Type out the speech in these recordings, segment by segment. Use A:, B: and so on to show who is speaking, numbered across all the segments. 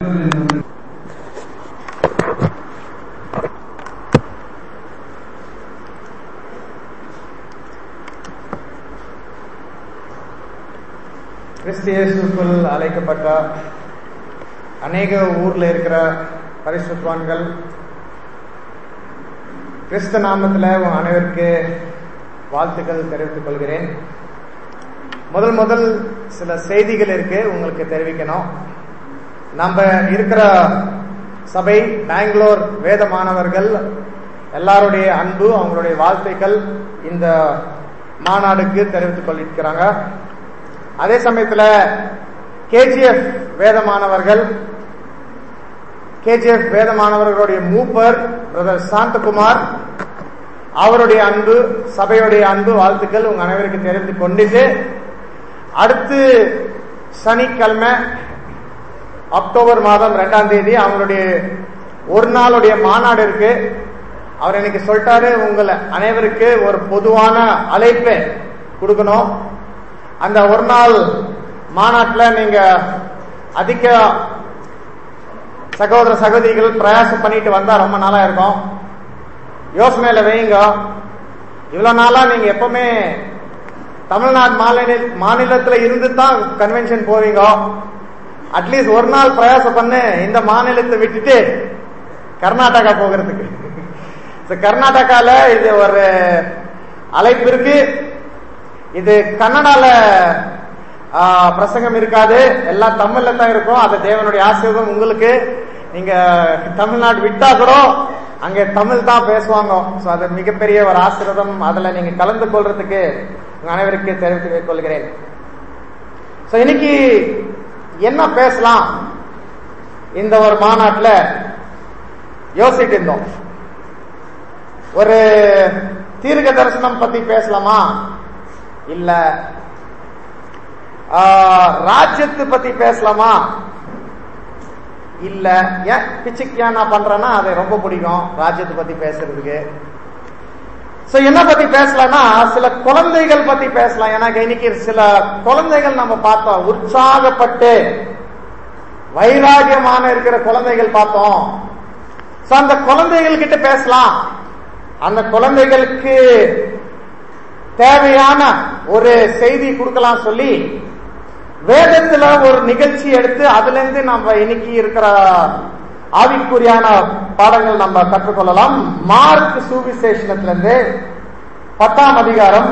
A: கிறிஸ்தியேசுக்குள் அழைக்கப்பட்ட அநேக ஊர்ல இருக்கிற பரிசுத்வான்கள் கிறிஸ்து நாமத்தில் உங்க அனைவருக்கு வாழ்த்துக்கள் தெரிவித்துக் கொள்கிறேன் முதல் முதல் சில செய்திகள் இருக்கு உங்களுக்கு தெரிவிக்கணும் நம்ம இருக்கிற சபை பெங்களூர் வேத மாணவர்கள் எல்லாருடைய அன்பு அவங்களுடைய வாழ்த்துக்கள் இந்த மாநாடுக்கு தெரிவித்துக் கொள்ளிருக்கிறாங்க அதே சமயத்துல கேஜிஎஃப் வேத மாணவர்கள் கேஜிஎஃப் வேத மாணவர்களுடைய மூப்பர் பிரதர் சாந்தகுமார் அவருடைய அன்பு சபையுடைய அன்பு வாழ்த்துக்கள் உங்க அனைவருக்கு தெரிந்து கொண்டுட்டு அடுத்து சனிக்கிழமை அக்டோபர் மாதம் ரெண்டாம் தேதி அவங்களுடைய ஒரு நாளுடைய மாநாடு இருக்கு அவர் இன்னைக்கு சொல்லிட்டாரு உங்களை அனைவருக்கு ஒரு பொதுவான அழைப்பை கொடுக்கணும் அந்த ஒரு நாள் மாநாட்டில் நீங்க அதிக சகோதர சகோதரிகள் பிரயாசம் பண்ணிட்டு வந்தா ரொம்ப நாளா இருக்கும் யோசனையில வைங்க இவ்வளவு நாளா நீங்க எப்பவுமே தமிழ்நாடு மாநில மாநிலத்துல இருந்து தான் கன்வென்ஷன் போவீங்க அட்லீஸ்ட் ஒரு நாள் பிரயாசம் பண்ணு இந்த மாநிலத்தை விட்டுட்டு கர்நாடகா போகிறதுக்கு கர்நாடகால இது ஒரு அழைப்பு இருக்கு இது கன்னடால பிரசங்கம் இருக்காது எல்லாம் தமிழ்ல தான் இருக்கும் அது தேவனுடைய ஆசீர்வாதம் உங்களுக்கு நீங்க தமிழ்நாடு விட்டா கூட அங்க தமிழ் தான் பேசுவாங்க சோ அது மிகப்பெரிய ஒரு ஆசீர்வாதம் அதுல நீங்க கலந்து கொள்றதுக்கு உங்க அனைவருக்கு தெரிவித்துக் கொள்கிறேன் சோ இன்னைக்கு என்ன பேசலாம் இந்த ஒரு மாநாட்டுல யோசிட்டு இருந்தோம் ஒரு தீர்க்க தரிசனம் பத்தி பேசலாமா இல்ல ராஜ்யத்தை பத்தி பேசலாமா இல்ல ஏன் பிச்சுக்கியா நான் பண்றேன்னா அது ரொம்ப பிடிக்கும் ராஜ்யத்தை பத்தி பேசுறதுக்கு சோ என்ன பத்தி பேசலாம்னா சில குழந்தைகள் பத்தி பேசலாம் ஏன்னா இன்னைக்கு சில குழந்தைகள் நம்ம பார்த்தோம் உற்சாகப்பட்டு வைராகியமான இருக்கிற குழந்தைகள் பார்த்தோம் சோ அந்த குழந்தைகள் கிட்ட பேசலாம் அந்த குழந்தைகளுக்கு தேவையான ஒரு செய்தி கொடுக்கலாம் சொல்லி வேதத்துல ஒரு நிகழ்ச்சி எடுத்து அதுல இருந்து நம்ம இன்னைக்கு இருக்கிற ஆவிக்குரியான பாடங்கள் நம்ம கற்றுக்கொள்ளலாம் மார்க் சுவிசேஷனத்துல இருந்து பத்தாம் அதிகாரம்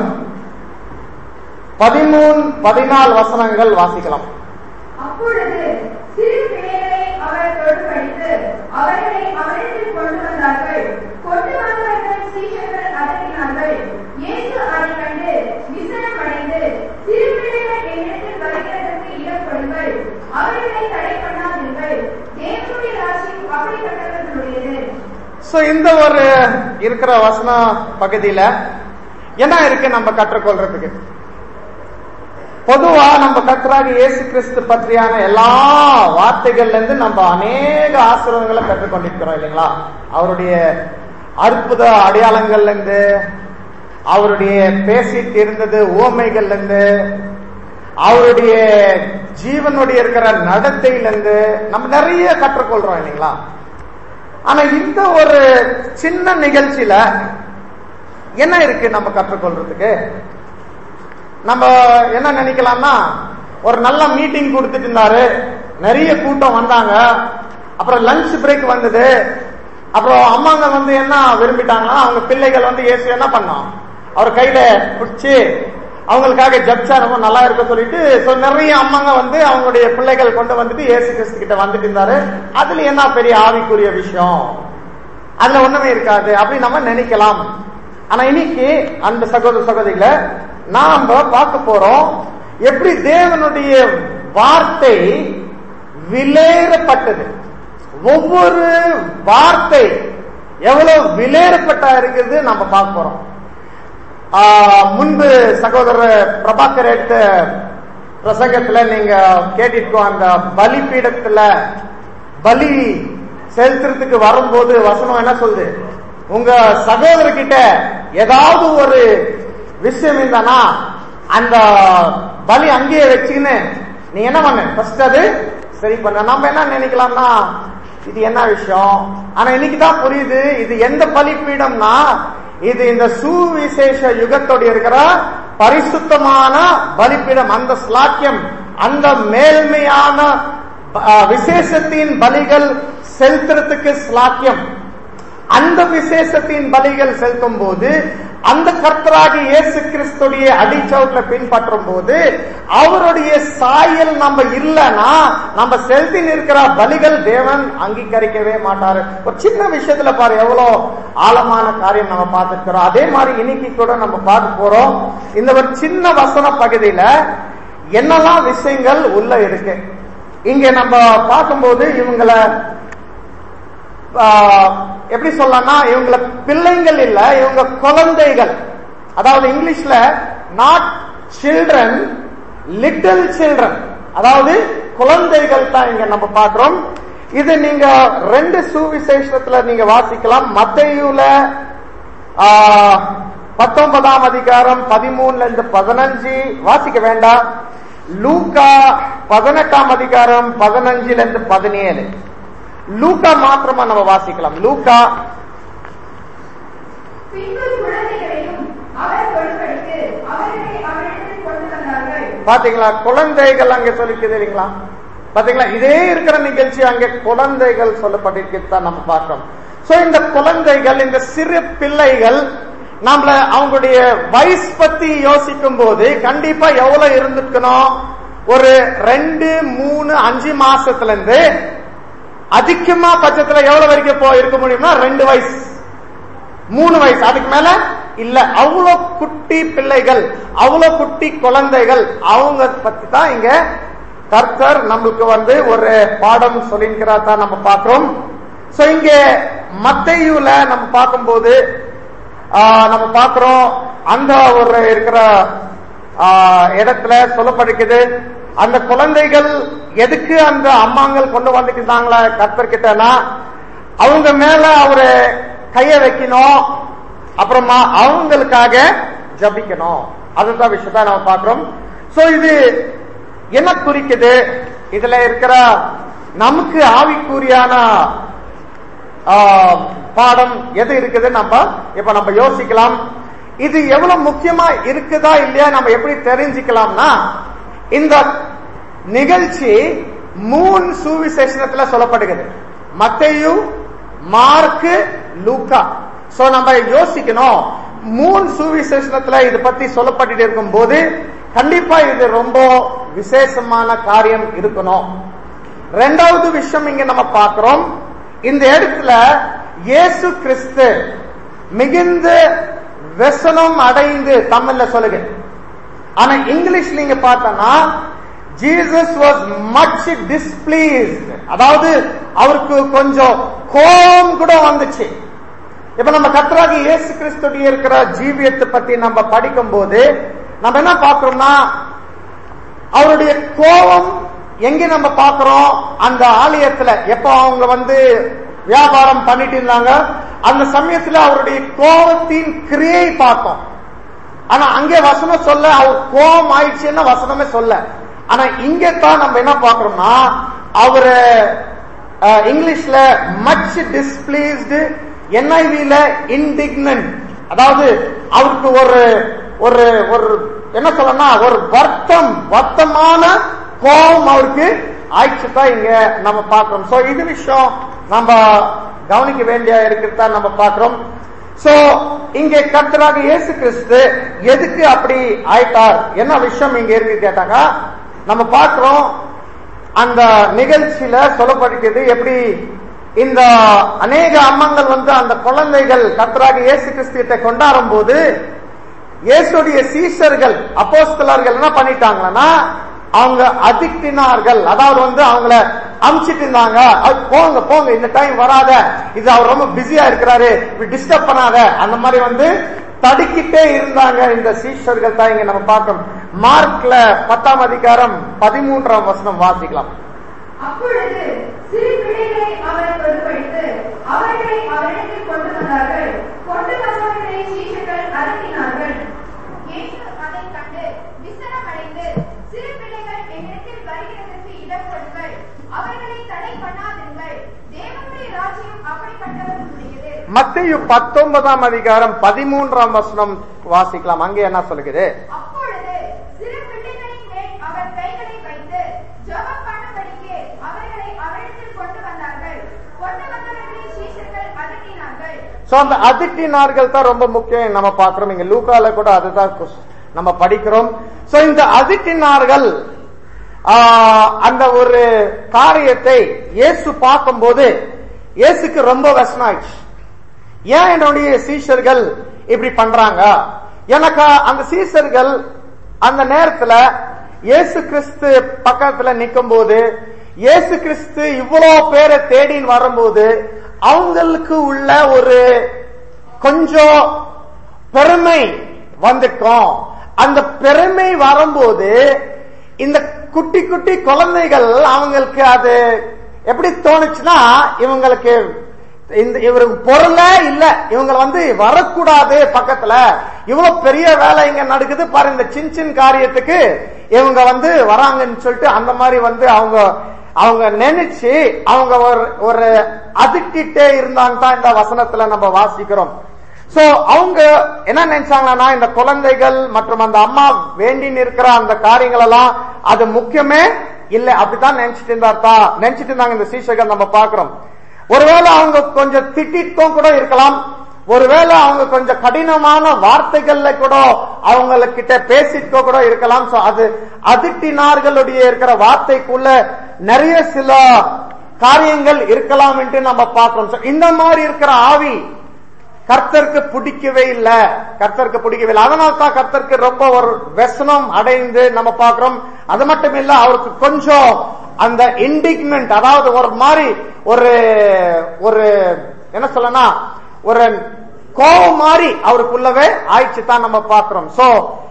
A: பதிமூணு பதினாலு வசனங்கள் வாசிக்கலாம்
B: அப்பொழுது சிறு பிள்ளைகளை அவர் தொடுபடித்து அவர்களை அவரிடத்தில் கொண்டு வந்தார்கள் கொண்டு வந்தவர்கள் சீஷர்கள் அதட்டினார்கள் இயேசு அதை கண்டு விசனம் அடைந்து சிறு பிள்ளைகள் என்னிடத்தில் வருகிறதற்கு இடம் கொடுங்கள் அவர்களை தடை பண்ணாதீர்கள் தேவனுடைய ராஜ்யம் அப்படிப்பட்டவர்களுடையது
A: சோ இந்த ஒரு இருக்கிற வசன பகுதியில என்ன இருக்கு நம்ம கற்றுக்கொள்றதுக்கு பொதுவா நம்ம கற்றாக இயேசு கிறிஸ்து பற்றியான எல்லா வார்த்தைகள்ல இருந்து நம்ம அநேக ஆசிரியங்களை பெற்றுக்கொண்டிருக்கிறோம் இல்லைங்களா அவருடைய அற்புத அடையாளங்கள்ல இருந்து அவருடைய பேசிட்டு இருந்தது ஓமைகள்ல இருந்து அவருடைய ஜீவனுடைய இருக்கிற நடத்தையில இருந்து நம்ம நிறைய கற்றுக்கொள்றோம் இல்லைங்களா ஆனா இந்த ஒரு சின்ன நிகழ்ச்சியில என்ன இருக்கு நம்ம கற்றுக்கொள்றதுக்கு நம்ம என்ன நினைக்கலாம்னா ஒரு நல்ல மீட்டிங் கொடுத்துட்டு இருந்தாரு நிறைய கூட்டம் வந்தாங்க அப்புறம் லஞ்ச் பிரேக் வந்தது அப்புறம் அம்மாங்க வந்து என்ன விரும்பிட்டாங்கன்னா அவங்க பிள்ளைகள் வந்து ஏசு என்ன பண்ணோம் அவர் கையில பிடிச்சி அவங்களுக்காக ஜப்சா ரொம்ப நல்லா இருக்க சொல்லிட்டு நிறைய அம்மாங்க வந்து அவங்களுடைய பிள்ளைகள் கொண்டு வந்துட்டு ஏசு கிறிஸ்து கிட்ட வந்துட்டு இருந்தாரு அதுல என்ன பெரிய ஆவிக்குரிய விஷயம் அதுல ஒண்ணுமே இருக்காது அப்படி நம்ம நினைக்கலாம் ஆனா இன்னைக்கு அந்த சகோதர சகோதரிகளை நாம பார்க்க போறோம் எப்படி தேவனுடைய வார்த்தை விலேறப்பட்டது ஒவ்வொரு வார்த்தை எவ்வளவு விலேறப்பட்டா இருக்குது நம்ம பார்க்க போறோம் முன்பு சகோதரர் பிரபாகர் எடுத்த பிரசங்கத்துல நீங்க கேட்டிருக்கோ அந்த பலிபீடத்துல பலி செலுத்துறதுக்கு வரும்போது வசனம் என்ன சொல்லுது உங்க சகோதரர்கிட்ட ஏதாவது ஒரு விஷயம் இருந்தானா அந்த பலி அங்கேயே வச்சுக்கின்னு நீ என்ன பண்ண ஃபர்ஸ்ட் அது சரி பண்ண நம்ம என்ன நினைக்கலாம்னா இது என்ன விஷயம் ஆனா இன்னைக்கு தான் புரியுது இது எந்த பலிப்பீடம்னா இது இந்த சுவிசேஷ யுகத்தோட இருக்கிற பரிசுத்தமான பலிப்பீடம் அந்த ஸ்லாக்கியம் அந்த மேல்மையான அஹ், விசேஷத்தின் பலிகள் செலுத்துறதுக்கு ஸ்லாக்கியம் அந்த விசேஷத்தின் பலிகள் செலுத்தும் போது அந்த கர்த்தராகி இயேசு கிறிஸ்துடைய அடிச்சவுட்ல பின்பற்றும் போது அவருடைய சாயல் நம்ம இல்லைன்னா நம்ம செலுத்தி நிற்கிற பலிகள் தேவன் அங்கீகரிக்கவே மாட்டாரு ஒரு சின்ன விஷயத்துல பாரு எவ்வளவு ஆழமான காரியம் நம்ம பார்த்துக்கிறோம் அதே மாதிரி இன்னைக்கு கூட நம்ம பார்க்க போறோம் இந்த ஒரு சின்ன வசன பகுதியில என்னெல்லாம் விஷயங்கள் உள்ள இருக்கு இங்க நம்ம பார்க்கும்போது இவங்களை ஆஹ், எப்படி சொல்லலாம்னா இவங்கள பிள்ளைங்கள் இல்ல இவங்க குழந்தைகள் அதாவது இங்கிலீஷ்ல நாட் சில்ட்ரன் லிட்டில் சில்ட்ரன் அதாவது குழந்தைகள் தான் இங்க நம்ம பார்க்கிறோம் இது நீங்க ரெண்டு சுவிசேஷத்துல நீங்க வாசிக்கலாம் மத்தையுல ஆஹ், பத்தொன்பதாம் அதிகாரம் பதிமூணுல இருந்து பதினஞ்சு வாசிக்க வேண்டாம் லூக்கா பதினெட்டாம் அதிகாரம் பதினஞ்சுல இருந்து பதினேழு லூக்கா மாத்திரமா நம்ம வாசிக்கலாம் லூக்கா
B: பின்பு குழந்தைகளையும் அவர் கொடுப்படித்து அவர்களை அவரிடத்தில் கொண்டு வந்தார்கள்
A: பாத்தீங்களா குழந்தைகள் அங்க சொல்லிக்குது இல்லைங்களா பாத்தீங்களா இதே இருக்கிற நிகழ்ச்சி அங்கே குழந்தைகள் சொல்லப்பட்டிருக்கிறது தான் நம்ம பார்க்கிறோம் சோ இந்த குழந்தைகள் இந்த சிறு பிள்ளைகள் நம்மள அவங்களுடைய வயசு பத்தி யோசிக்கும் போது கண்டிப்பா எவ்வளவு இருந்திருக்கணும் ஒரு ரெண்டு மூணு அஞ்சு மாசத்துல இருந்து அதிகமா பட்சத்துல எவ்வளவு வரைக்கும் போ இருக்க முடியும்னா ரெண்டு வயசு மூணு வயசு அதுக்கு மேல இல்ல அவ்வளவு குட்டி பிள்ளைகள் அவ்வளவு குட்டி குழந்தைகள் அவங்க பத்தி தான் இங்க கர்த்தர் நம்மளுக்கு வந்து ஒரு பாடம் சொல்லியிருக்கிறார் தான் நம்ம பார்க்கிறோம் சோ இங்க மத்தையுல நம்ம பார்க்கும்போது ஆஹ், நம்ம பார்க்கிறோம் அந்த ஒரு இருக்கிற ஆஹ், இடத்துல சொல்லப்பட்டிருக்குது அந்த குழந்தைகள் எதுக்கு அந்த அம்மாங்கள் கொண்டு வந்துக்கிட்டாங்களா கர்த்தர் கிட்டனா அவங்க மேல அவரு கைய வைக்கணும் அப்புறமா அவங்களுக்காக ஜபிக்கணும் அதுதான் விஷயத்த நம்ம பார்க்கிறோம் சோ இது என்ன குறிக்குது இதுல இருக்கிற நமக்கு ஆவிக்குரியான ஆ, பாடம் எது இருக்குது நம்ம இப்ப நம்ம யோசிக்கலாம் இது எவ்வளவு முக்கியமா இருக்குதா இல்லையா நம்ம எப்படி தெரிஞ்சுக்கலாம்னா இந்த நிகழ்ச்சி மூணு சுவிசேஷத்துல சொல்லப்படுகிறது மத்தையு மார்க்கு லூக்கா சோ நம்ம யோசிக்கணும் மூணு சுவிசேஷத்துல இது பத்தி சொல்லப்பட்டு இருக்கும் போது கண்டிப்பா இது ரொம்ப விசேஷமான காரியம் இருக்கணும் ரெண்டாவது விஷயம் இங்க நம்ம பார்க்கிறோம் இந்த இடத்துல இயேசு கிறிஸ்து மிகுந்த வெசனம் அடைந்து தமிழ்ல சொல்லுங்க ஆனா இங்கிலீஷ் நீங்க பார்த்தனா ஜீசஸ் வாஸ் மச் டிஸ்பிளீஸ்ட் அதாவது அவருக்கு கொஞ்சம் கோபம் கூட வந்துச்சு இப்ப நம்ம கத்தராகி இயேசு கிறிஸ்துடைய இருக்கிற ஜீவியத்தை பத்தி நம்ம படிக்கும் போது நம்ம என்ன பார்க்கிறோம்னா அவருடைய கோபம் எங்க நம்ம பார்க்கிறோம் அந்த ஆலயத்துல எப்ப அவங்க வந்து வியாபாரம் பண்ணிட்டு இருந்தாங்க அந்த சமயத்துல அவருடைய கோபத்தின் கிரியை பார்த்தோம் ஆனா அங்கே வசனம் சொல்ல அவர் கோபம் ஆயிடுச்சுன்னு வசனமே சொல்ல ஆனா இங்க தான் நம்ம என்ன பார்க்கிறோம்னா அவரு அஹ், இங்கிலீஷ்ல மச் டிஸ்பிளீஸ்டு என்ஐவில இன்டிக்னன்ட் அதாவது அவருக்கு ஒரு ஒரு ஒரு என்ன சொல்லணும்னா ஒரு வருத்தம் வருத்தமான கோபம் அவருக்கு ஆயிடுச்சு தான் இங்க நம்ம பார்க்கிறோம் சோ இது விஷயம் நம்ம கவனிக்க வேண்டிய இருக்கிறதா நம்ம பார்க்கிறோம் சோ இங்கே கர்த்தராக இயேசு கிறிஸ்து எதுக்கு அப்படி ஆயிட்டார் என்ன விஷயம் இங்க இருக்கு கேட்டாங்க நம்ம பார்க்கிறோம் அந்த நிகழ்ச்சியில சொல்லப்பட்டிருக்கிறது எப்படி இந்த அநேக அம்மங்கள் வந்து அந்த குழந்தைகள் கர்த்தராக இயேசு கிறிஸ்து கிட்ட கொண்டாடும் போது இயேசுடைய சீஷர்கள் அப்போஸ்தலர்கள் என்ன பண்ணிட்டாங்கன்னா அவங்க அதிர்த்தினார்கள் அதாவது வந்து அவங்கள அமிச்சிட்டு இருந்தாங்க அது போங்க போங்க இந்த டைம் வராத இது அவர் ரொம்ப பிஸியா இருக்கிறாரு டிஸ்டர்ப் பண்ணாத அந்த மாதிரி வந்து தடுக்கிட்டே இருந்தாங்க இந்த சீஷர்கள் தான் இங்க நம்ம பார்க்கணும் மார்க்ல பத்தாம் அதிகாரம் பதிமூன்றாம் வசனம் வாசிக்கலாம்
B: அப்பொழுது சிறு பிள்ளைகளை அவர் பொறுப்படுத்து அவர்களை அவரிடத்தில் கொண்டு வந்தார்கள் கொண்டு வந்தவர்களை சீஷர்கள் அதட்டினார்கள் இயேசு அதைக் கண்டு விசனமடைந்து சிறு பிள்ளைகள் என்னிடத்தில் வருகிறதற்கு இடம் கொடுங்கள்
A: மத்திய பத்தொன்பதாம் அதிகாரம் பதிமூன்றாம் வசனம் வாசிக்கலாம் அங்கே என்ன சொல்லுகிறது
B: அப்பொழுது சிறு பிள்ளைகளின் மேல் அவர் கைகளை வைத்து ஜெபம் பண்ணும்படிக்கு அவர்களை அவரிடத்தில் கொண்டு வந்தார்கள் கொண்டு வந்தவர்களை சீஷர்கள் அதட்டினார்கள்
A: சோ அந்த அதிட்டினார்கள் தான் ரொம்ப முக்கியம் நம்ம பாக்குறோம் இங்க லூக்கால கூட அதுதான் குஸ்- நம்ம படிக்கிறோம் சோ இந்த அதிட்டினார்கள் ஆஹ், அந்த ஒரு காரியத்தை இயேசு பார்க்கும்போது இயேசுக்கு ரொம்ப விஷமாயிடுச்சு ஏன் என்னுடைய சீஷர்கள் இப்படி பண்றாங்க எனக்கு அந்த சீஷர்கள் அந்த நேரத்துல இயேசு கிறிஸ்து பக்கத்துல நிக்கும் போது இயேசு கிறிஸ்து இவ்வளவு பேரை தேடின்னு வரும்போது அவங்களுக்கு உள்ள ஒரு கொஞ்சம் பெருமை வந்துக்கும் அந்த பெருமை வரும்போது இந்த குட்டி குட்டி குழந்தைகள் அவங்களுக்கு அது எப்படி தோணுச்சுன்னா இவங்களுக்கு இந்த இவருக்கு பொருளே இல்ல இவங்க வந்து வரக்கூடாது பக்கத்துல இவ்வளவு பெரிய வேலை இங்க நடக்குது பாரு இந்த சின்ன சின்ன காரியத்துக்கு இவங்க வந்து வராங்கன்னு சொல்லிட்டு அந்த மாதிரி வந்து அவங்க அவங்க நினைச்சு அவங்க ஒரு ஒரு அதிர்த்திட்டே இருந்தாங்க தான் இந்த வசனத்துல நம்ம வாசிக்கிறோம் சோ அவங்க என்ன நினைச்சாங்கன்னா இந்த குழந்தைகள் மற்றும் அந்த அம்மா வேண்டின்னு இருக்கிற அந்த காரியங்கள் எல்லாம் அது முக்கியமே இல்ல அப்படித்தான் நினைச்சிட்டு இருந்தார்த்தா நினைச்சிட்டு இருந்தாங்க இந்த சீஷர்கள் நம்ம பாக்குறோம் ஒருவேளை அவங்க கொஞ்சம் திட்டிட்டும் கூட இருக்கலாம் ஒருவேளை அவங்க கொஞ்சம் கடினமான வார்த்தைகள்ல கூட அவங்கக்கிட்ட பேசிட்டு கூட இருக்கலாம் சோ அது அதிட்டினார்களுடைய இருக்கிற வார்த்தைக்குள்ள நிறைய சில காரியங்கள் இருக்கலாம் என்று நம்ம பார்க்கிறோம் So, இந்த மாதிரி இருக்கிற ஆவி கர்த்தருக்கு பிடிக்கவே இல்ல கர்த்தருக்கு பிடிக்கவே இல்லை அதனால தான் கர்த்தருக்கு ரொம்ப ஒரு व्यसனம் அடைந்து நம்ம பார்க்கிறோம் அது மட்டும் இல்ல அவருக்கு கொஞ்சம் அந்த இண்டிக்மெண்ட் அதாவது ஒரு மாதிரி ஒரு ஒரு என்ன சொல்லனா ஒரு கோபம் மாதிரி அவருக்குள்ளவே ஆயிடுச்சு தான் நம்ம பார்க்கிறோம் சோ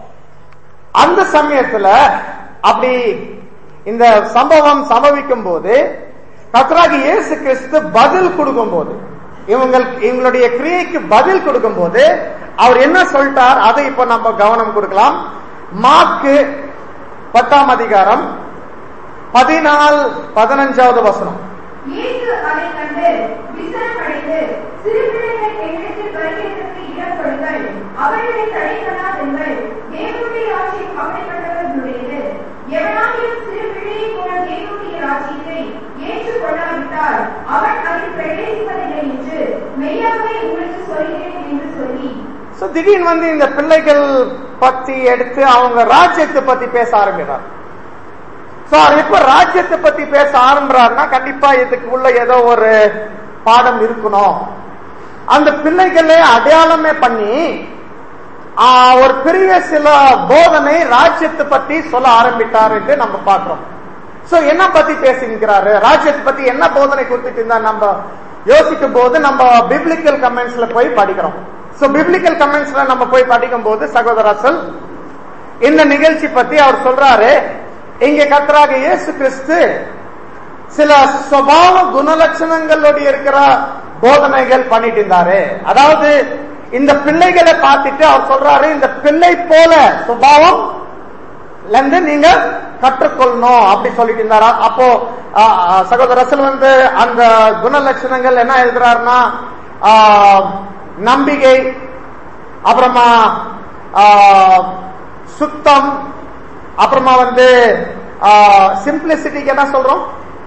A: அந்த சமயத்துல அப்படி இந்த சம்பவம் சம்பவிக்கும் போது கர்த்தராகி இயேசு கிறிஸ்து பதில் கொடுக்கும் போது இவங்களுக்கு இவங்களுடைய கிரியைக்கு பதில் கொடுக்கும் போது அவர் என்ன சொல்லிட்டார் அதை இப்ப நம்ம கவனம் கொடுக்கலாம் மார்க்கு பத்தாம் அதிகாரம் பதினாலு பதினஞ்சாவது வசனம்
B: இயேசு அதை கண்டு விசனமடைந்து சிறு பிள்ளைகள் என்னிடத்தில் வருகிறதற்கு இடம் கொடுங்கள் அவர்களை தடை பண்ணாதீர்கள் தேவனுடைய ராஜ்யம் அப்படிப்பட்டவர்களுடையது எவனாகிலும் சிறு பிள்ளையை போல தேவனுடைய ராஜ்யத்தை ஏற்றுக்கொள்ளாவிட்டால் அவன் அதில் பிரவேசிப்பதில்லை என்று மெய்யாகவே உங்களுக்கு சொல்கிறேன் என்று சொல்லி
A: சோ திடீர்னு வந்து இந்த பிள்ளைகள் பத்தி எடுத்து அவங்க ராஜ்யத்தை பத்தி பேச ஆரம்பிக்கிறார் சோ அவர் எப்ப ராஜ்யத்தை பத்தி பேச ஆரம்பிறாருன்னா கண்டிப்பா இதுக்கு உள்ள ஏதோ ஒரு பாடம் இருக்கணும் அந்த பிள்ளைகளே அடையாளமே பண்ணி ஆ, ஒரு பெரிய சில போதனை ராஜ்யத்தை பத்தி சொல்ல ஆரம்பிட்டார் என்று நம்ம பார்க்கிறோம் சோ என்ன பத்தி பேசிக்கிறாரு ராஜ்யத்தை பத்தி என்ன போதனை கொடுத்துட்டு இருந்தா நம்ம யோசிக்கும் போது நம்ம பிப்ளிக்கல் கமெண்ட்ஸ்ல போய் படிக்கிறோம் சோ பிப்ளிக்கல் கமெண்ட்ஸ்ல நம்ம போய் படிக்கும் போது சகோதரசல் இந்த நிகழ்ச்சி பத்தி அவர் சொல்றாரு இங்க கத்தராக இயேசு கிறிஸ்து சில சுபாவ குணலட்சணங்களோட இருக்கிற போதனைகள் பண்ணிட்டு இருந்தாரு அதாவது இந்த பிள்ளைகளை பார்த்துட்டு அவர் சொல்றாரு இந்த பிள்ளை போல சுபாவம் இருந்து நீங்க கற்றுக்கொள்ளணும் அப்படி சொல்லிட்டு இருந்தாரா அப்போ ஆ, ஆ, சகோதர ரசல் வந்து அந்த குணலட்சணங்கள் என்ன எழுதுறாருன்னா ஆ, நம்பிக்கை அப்புறமா ஆ, சுத்தம் அப்புறமா வந்து சிம்பிளிசிட்டிக்கு என்ன சொல்றோம்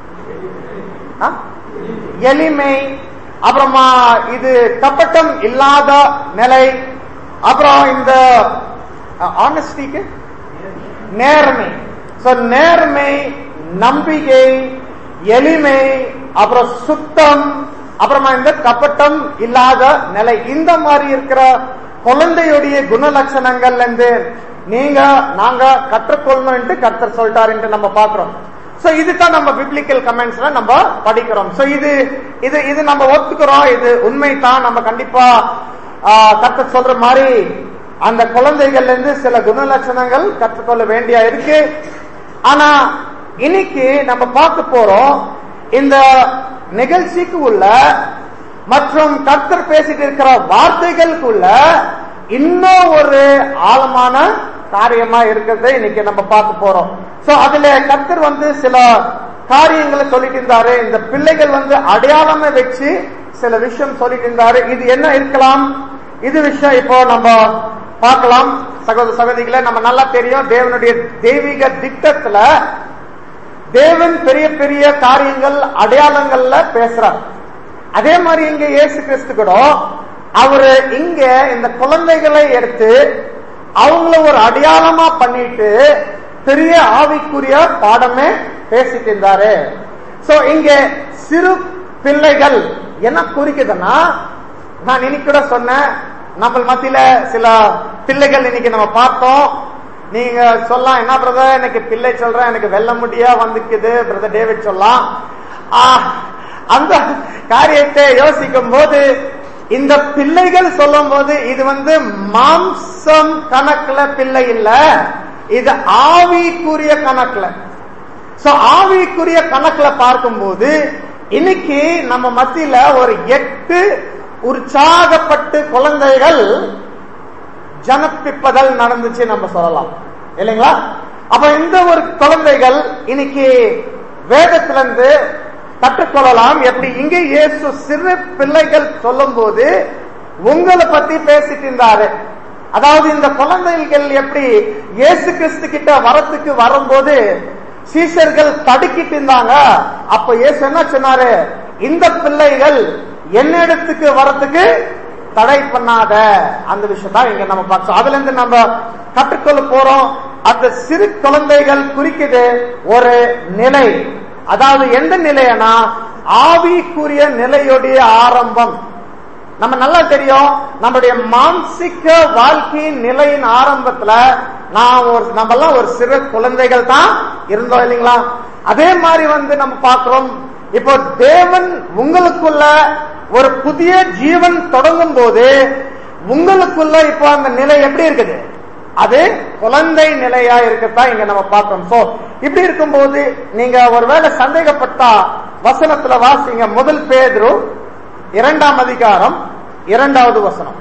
A: ஆ? எளிமை அப்புறமா இது கப்பட்டம் இல்லாத நிலை அப்புறம் இந்த ஆனஸ்டிக்கு நேர்மை So, நேர்மை நம்பிக்கை எளிமை அப்புறம் சுத்தம் அப்புறமா இந்த கப்பட்டம் இல்லாத நிலை இந்த மாதிரி இருக்கிற குழந்தையுடைய குணலட்சணங்கள்ல இருந்து நீங்க நாங்க கற்றுக்கொள்ளணும் கர்த்தர் சொல்லிட்டாரு என்று நம்ம பாக்குறோம் சோ இதுதான் நம்ம பிப்ளிக்கல் கமெண்ட்ஸ்ல நம்ம படிக்கிறோம் சோ இது இது இது நம்ம ஒத்துக்கிறோம் இது உண்மைதான் நம்ம கண்டிப்பா ஆஹ், கர்த்தர் சொல்ற மாதிரி அந்த குழந்தைகள்ல இருந்து சில குணலட்சணங்கள் கற்றுக்கொள்ள வேண்டியா இருக்கு ஆனா இன்னைக்கு நம்ம பார்க்க போறோம் இந்த நிகழ்ச்சிக்கு உள்ள மற்றும் கர்த்தர் பேசிட்டு இருக்கிற வார்த்தைகளுக்குள்ள இன்னும் ஒரு ஆழமான காரியமா இருக்கிறத இன்னைக்கு நம்ம பார்க்க போறோம் சோ அதுல கர்த்தர் வந்து சில காரியங்களை சொல்லிட்டு இருந்தாரு இந்த பிள்ளைகள் வந்து அடையாளமே வச்சு சில விஷயம் சொல்லிட்டு இருந்தாரு இது என்ன இருக்கலாம் இது விஷயம் இப்போ நம்ம பார்க்கலாம் சகோதர சகோதரிகளை நம்ம நல்லா தெரியும் தேவனுடைய தெய்வீக திட்டத்துல தேவன் பெரிய பெரிய காரியங்கள் அடையாளங்கள்ல பேசுறார் அதே மாதிரி இங்க இயேசு கிறிஸ்து கூட அவரு இங்க இந்த குழந்தைகளை எடுத்து அவங்கள ஒரு அடையாளமா பண்ணிட்டு பெரிய ஆவிக்குரிய பாடமே பேசிட்டு இருந்தாரு சோ இங்க சிறு பிள்ளைகள் என்ன குறிக்குதுன்னா நான் இன்னைக்கு கூட சொன்னேன் நம்ம மத்தியில சில பிள்ளைகள் இன்னைக்கு நம்ம பார்த்தோம் நீங்க சொல்லலாம் என்ன பிரதர் எனக்கு பிள்ளை சொல்றேன் எனக்கு வெல்ல முடியா வந்துக்குது பிரதர் டேவிட் சொல்லலாம் ஆ, அந்த காரியத்தை யோசிக்கும் போது இந்த பிள்ளைகள் சொல்லும் போது இது வந்து மாம்சம் கணக்குல பிள்ளை இல்ல இது ஆவிக்குரிய கணக்குல சோ ஆவிக்குரிய கணக்குல பார்க்கும்போது இன்னைக்கு நம்ம மத்தியில ஒரு எட்டு உற்சாகப்பட்டு குழந்தைகள் ஜனப்பிப்பதல் நடந்துச்சு நம்ம சொல்லலாம் இல்லைங்களா அப்ப இந்த ஒரு குழந்தைகள் இன்னைக்கு வேதத்திலிருந்து கற்றுக்கொள்ளலாம் எப்படி இங்கே இயேசு சிறு பிள்ளைகள் சொல்லும் போது உங்களை பத்தி பேசிட்டு இருந்தாரு அதாவது இந்த குழந்தைகள் எப்படி இயேசு கிறிஸ்து கிட்ட வரத்துக்கு வரும்போது சீஷர்கள் தடுக்கிட்டு இருந்தாங்க அப்ப இயேசு என்ன சொன்னாரு இந்த பிள்ளைகள் என்னிடத்துக்கு வரத்துக்கு தடை பண்ணாத அந்த விஷயம் தான் இங்க நம்ம பார்க்கணும் அதுல இருந்து நம்ம கற்றுக்கொள்ள போறோம் அந்த சிறு குழந்தைகள் குறிக்குது ஒரு நிலை அதாவது எந்த நிலையனா ஆவிக்குரிய நிலையுடைய ஆரம்பம் நம்ம நல்லா தெரியும் நம்முடைய மானசிக வாழ்க்கையின் நிலையின் ஆரம்பத்துல நான் ஒரு நம்ம எல்லாம் ஒரு சிறு குழந்தைகள் தான் இருந்தோம் இல்லைங்களா அதே மாதிரி வந்து நம்ம பார்க்கிறோம் இப்போ தேவன் உங்களுக்குள்ள ஒரு புதிய ஜீவன் தொடங்கும் போது உங்களுக்குள்ள இப்போ அந்த நிலை எப்படி இருக்குது அது குழந்தை நிலையா இருக்கத்தான் இங்க நம்ம பார்க்கிறோம் சோ இப்படி இருக்கும்போது நீங்க ஒருவேளை சந்தேகப்பட்டா வசனத்துல வாசிங்க முதல் பேதுரு இரண்டாம் அதிகாரம் இரண்டாவது வசனம்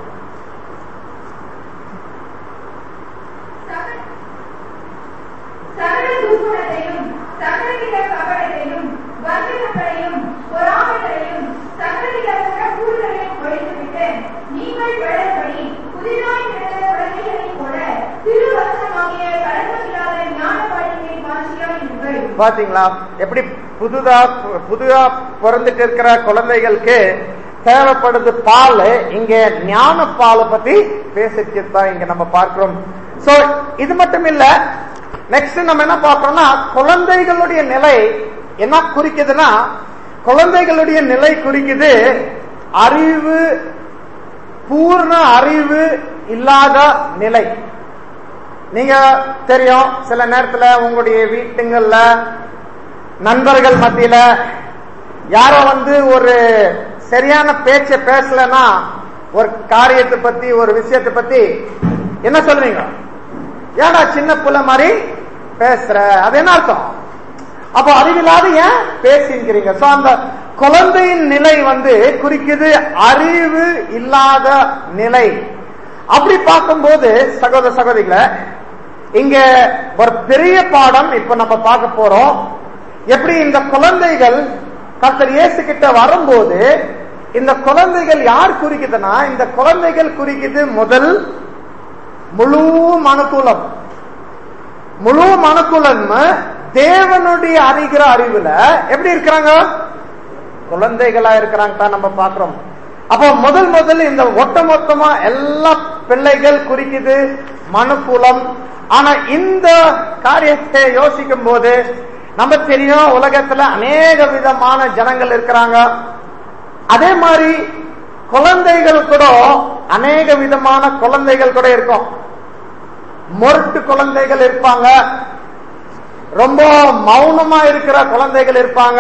B: சகல துர்குணத்தையும் சகலவித கபடத்தையும் வஞ்சகங்களையும் பொறாமைகளையும் சகலவித குணக்கூறுகளையும் ஒழித்துவிட்டு நீங்கள் வளர்படி புதிதாய் பிறந்த குழந்தைகளைப் போல திருவசனமாகிய கலக்கமில்லாத ஞான வாழ்க்கையை வாஞ்சியாய் இருங்கள்
A: பாத்தீங்களா எப்படி புதுதா புதுதா பிறந்துட்டு இருக்கிற குழந்தைகளுக்கு தேவைப்படுது பால் இங்க ஞான பாலை பத்தி பேசிட்டு தான் இங்க நம்ம பார்க்கிறோம் சோ இது மட்டும் இல்ல நெக்ஸ்ட் நம்ம என்ன பார்க்கிறோம்னா குழந்தைகளுடைய நிலை என்ன குறிக்குதுன்னா குழந்தைகளுடைய நிலை குறிக்குது அறிவு பூர்ண அறிவு இல்லாத நிலை நீங்க தெரியும் சில நேரத்துல உங்களுடைய வீட்டுங்கள்ல நண்பர்கள் மத்தியில யாரோ வந்து ஒரு சரியான பேச்ச பேசலன்னா ஒரு காரியத்தை பத்தி ஒரு விஷயத்தை பத்தி என்ன சொல்றீங்க ஏடா சின்ன புள்ள மாதிரி பேசுற அது என்ன அர்த்தம் அப்போ அறிவில்லாத ஏன் பேசிங்கிறீங்க சோ அந்த குழந்தையின் நிலை வந்து குறிக்குது அறிவு இல்லாத நிலை அப்படி பார்க்கும்போது சகோதர சகோதரிகளை இங்க ஒரு பெரிய பாடம் இப்ப நம்ம பார்க்க போறோம் எப்படி இந்த குழந்தைகள் கர்த்தர் இயேசு கிட்ட வரும்போது இந்த குழந்தைகள் யார் குறிக்குதுன்னா இந்த குழந்தைகள் குறிக்குது முதல் முழு மனுக்குலம் முழு மனுக்குலம் தேவனுடைய அறிகிற அறிவுல எப்படி இருக்கிறாங்க குழந்தைகளா இருக்கிறாங்க தான் நம்ம பாக்குறோம் அப்போ முதல் முதல் இந்த ஒட்ட மொத்தமா எல்லா பிள்ளைகள் குறிக்குது மனுக்குலம் ஆனா இந்த காரியத்தை யோசிக்கும் போது நம்ம தெரியும் உலகத்துல அநேக விதமான ஜனங்கள் இருக்கிறாங்க அதே மாதிரி குழந்தைகள் கூட அநேக விதமான குழந்தைகள் கூட இருக்கும் மொரட்டு குழந்தைகள் இருப்பாங்க ரொம்ப மௌனமா இருக்கிற குழந்தைகள் இருப்பாங்க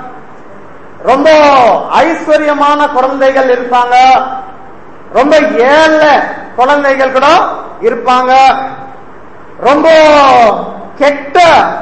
A: ரொம்ப ஐஸ்வர்யமான குழந்தைகள் இருப்பாங்க ரொம்ப ஏழை குழந்தைகள் கூட இருப்பாங்க ரொம்ப கெட்ட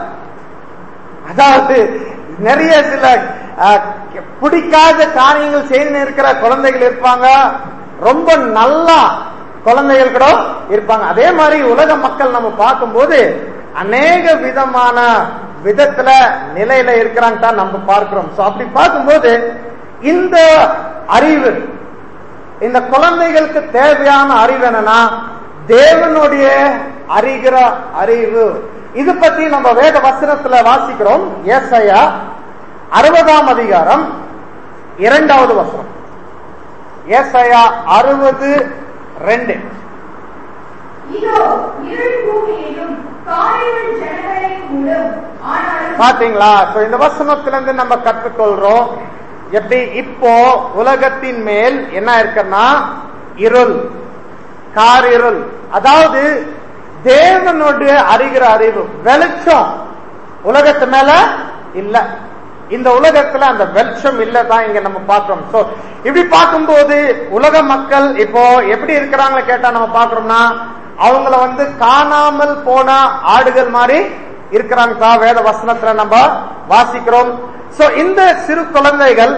A: அதாவது நிறைய சில அஹ், பிடிக்காத காரியங்கள் செய்து இருக்கிற குழந்தைகள் இருப்பாங்க ரொம்ப நல்லா குழந்தைகள் கூட இருப்பாங்க அதே மாதிரி உலக மக்கள் நம்ம பார்க்கும்போது அநேக விதமான விதத்துல நிலையில இருக்கிறாங்க தான் நம்ம பார்க்கிறோம் சோ அப்படி பார்க்கும்போது இந்த அறிவு இந்த குழந்தைகளுக்கு தேவையான அறிவு என்னன்னா தேவனுடைய அறிகிற அறிவு இது பத்தி நம்ம வேத வசனத்துல வாசிக்கிறோம் ஏசாயா அறுபதாம் அதிகாரம் இரண்டாவது வசனம் ஏசாயா அறுபது ரெண்டு
B: இதோ இருள் பூமியையும் காரிருள் ஜனங்களை மூடும் ஆனாலும்
A: பாத்தீங்களா So, இந்த வசனத்துல இருந்து நம்ம கற்றுக்கொள்றோம் எப்படி இப்போ உலகத்தின் மேல் என்ன இருக்குன்னா இருள் காரிருள் அதாவது தேவனுடைய அறிகிற அறிவு வெளிச்சம் உலகத்து மேல இல்ல இந்த உலகத்துல அந்த வெளிச்சம் இல்லதான் இங்க நம்ம பார்க்கிறோம் சோ இப்படி பார்க்கும்போது உலக மக்கள் இப்போ எப்படி இருக்கிறாங்க கேட்டா நம்ம பாக்குறோம்னா அவங்கள வந்து காணாமல் போன ஆடுகள் மாதிரி இருக்கிறாங்க தான் வேத வசனத்துல நம்ம வாசிக்கிறோம் சோ இந்த சிறு குழந்தைகள்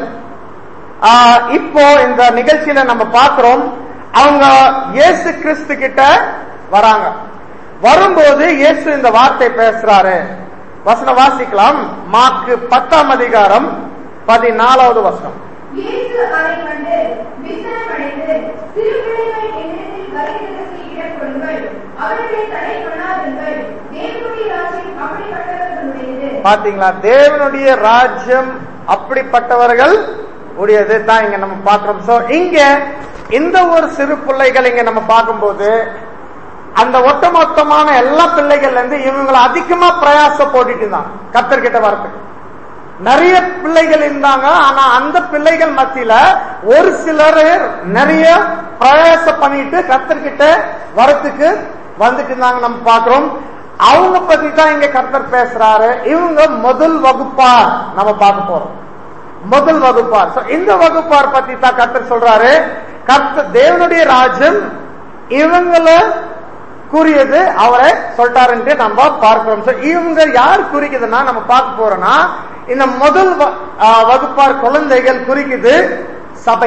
A: ஆஹ், இப்போ இந்த நிகழ்ச்சியில நம்ம பார்க்கிறோம் அவங்க இயேசு கிறிஸ்து கிட்ட வராங்க வரும்போது இயேசு இந்த வார்த்தை பேசுறாரு வசனம் வாசிக்கலாம் மார்க்கு பத்தாம் அதிகாரம் பதினாலாவது வசனம்
B: இயேசு அதை கண்டு விசனமடைந்து சிறு பிள்ளைகள் என்னிடத்தில் வருகிறதற்கு இடம் கொடுங்கள் அவர்களை தடை பண்ணாதீர்கள் தேவனுடைய ராஜ்யம் அப்படிப்பட்டவர்களுடையது
A: பாத்தீங்களா தேவனுடைய ராஜ்யம் அப்படிப்பட்டவர்கள் உடையது தான் இங்க நம்ம பார்க்கிறோம் சோ இங்க இந்த ஒரு சிறு பிள்ளைகள் இங்க நம்ம பார்க்கும்போது அந்த ஒட்டுமொத்தமான எல்லா பிள்ளைகள்ல இருந்து இவங்களை அதிகமா பிரயாசம் போட்டுட்டு இருந்தாங்க கத்தர்கிட்ட வரதுக்கு நிறைய பிள்ளைகள் இருந்தாங்க ஆனா அந்த பிள்ளைகள் மத்தியில ஒரு சிலர் நிறைய பிரயாசம் பண்ணிட்டு கத்தர்கிட்ட வரத்துக்கு வந்துட்டு இருந்தாங்க நம்ம பாக்குறோம் அவங்க பத்தி தான் இங்க கர்த்தர் பேசுறாரு இவங்க முதல் வகுப்பார் நம்ம பார்க்க போறோம் முதல் வகுப்பார் So, இந்த வகுப்பார் பத்தி தான் கர்த்தர் சொல்றாரு கர்த்தர் தேவனுடைய ராஜ்யம் இவங்கள கூறியது அவரை சொல்லிட்டாருன்ட்டு நம்ம பார்க்கிறோம் So, இவங்க யார் குறிக்குதுன்னா நம்ம பார்க்க போறோம்னா இந்த முதல் வ- ஆ, வகுப்பார் குழந்தைகள் குறிக்குது சபை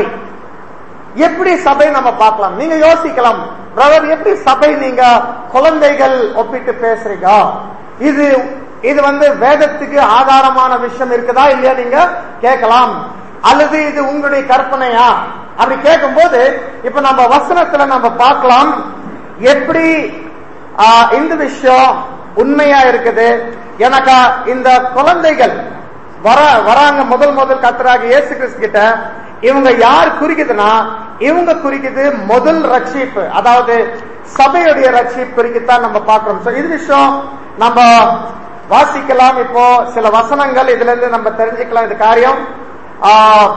A: எப்படி சபை நம்ம பார்க்கலாம் நீங்க யோசிக்கலாம் பிரதர் எப்படி சபை நீங்க குழந்தைகள் ஒப்பிட்டு பேசுறீங்க இது இது வந்து வேதத்துக்கு ஆதாரமான விஷயம் இருக்குதா இல்லையா நீங்க கேட்கலாம் அல்லது இது உங்களுடைய கற்பனையா அப்படி கேட்கும்போது இப்ப நம்ம வசனத்துல நம்ம பார்க்கலாம் எப்படி ஆ, இந்த விஷயம் உண்மையா இருக்குது எனக்கு இந்த குழந்தைகள் வர வராங்க முதல் முதல் கத்தராக இயேசு கிறிஸ்து கிட்ட இவங்க யார் குறிக்குதுன்னா இவங்க குறிக்குது முதல் ரட்சிப்பு அதாவது சபையுடைய ரட்சிப்பு குறிக்கத்தான் நம்ம பார்க்கிறோம் So, இது விஷயம் நம்ம வாசிக்கலாம் இப்போ சில வசனங்கள் இதுல இருந்து நம்ம தெரிஞ்சுக்கலாம் இது காரியம் ஆஹ்,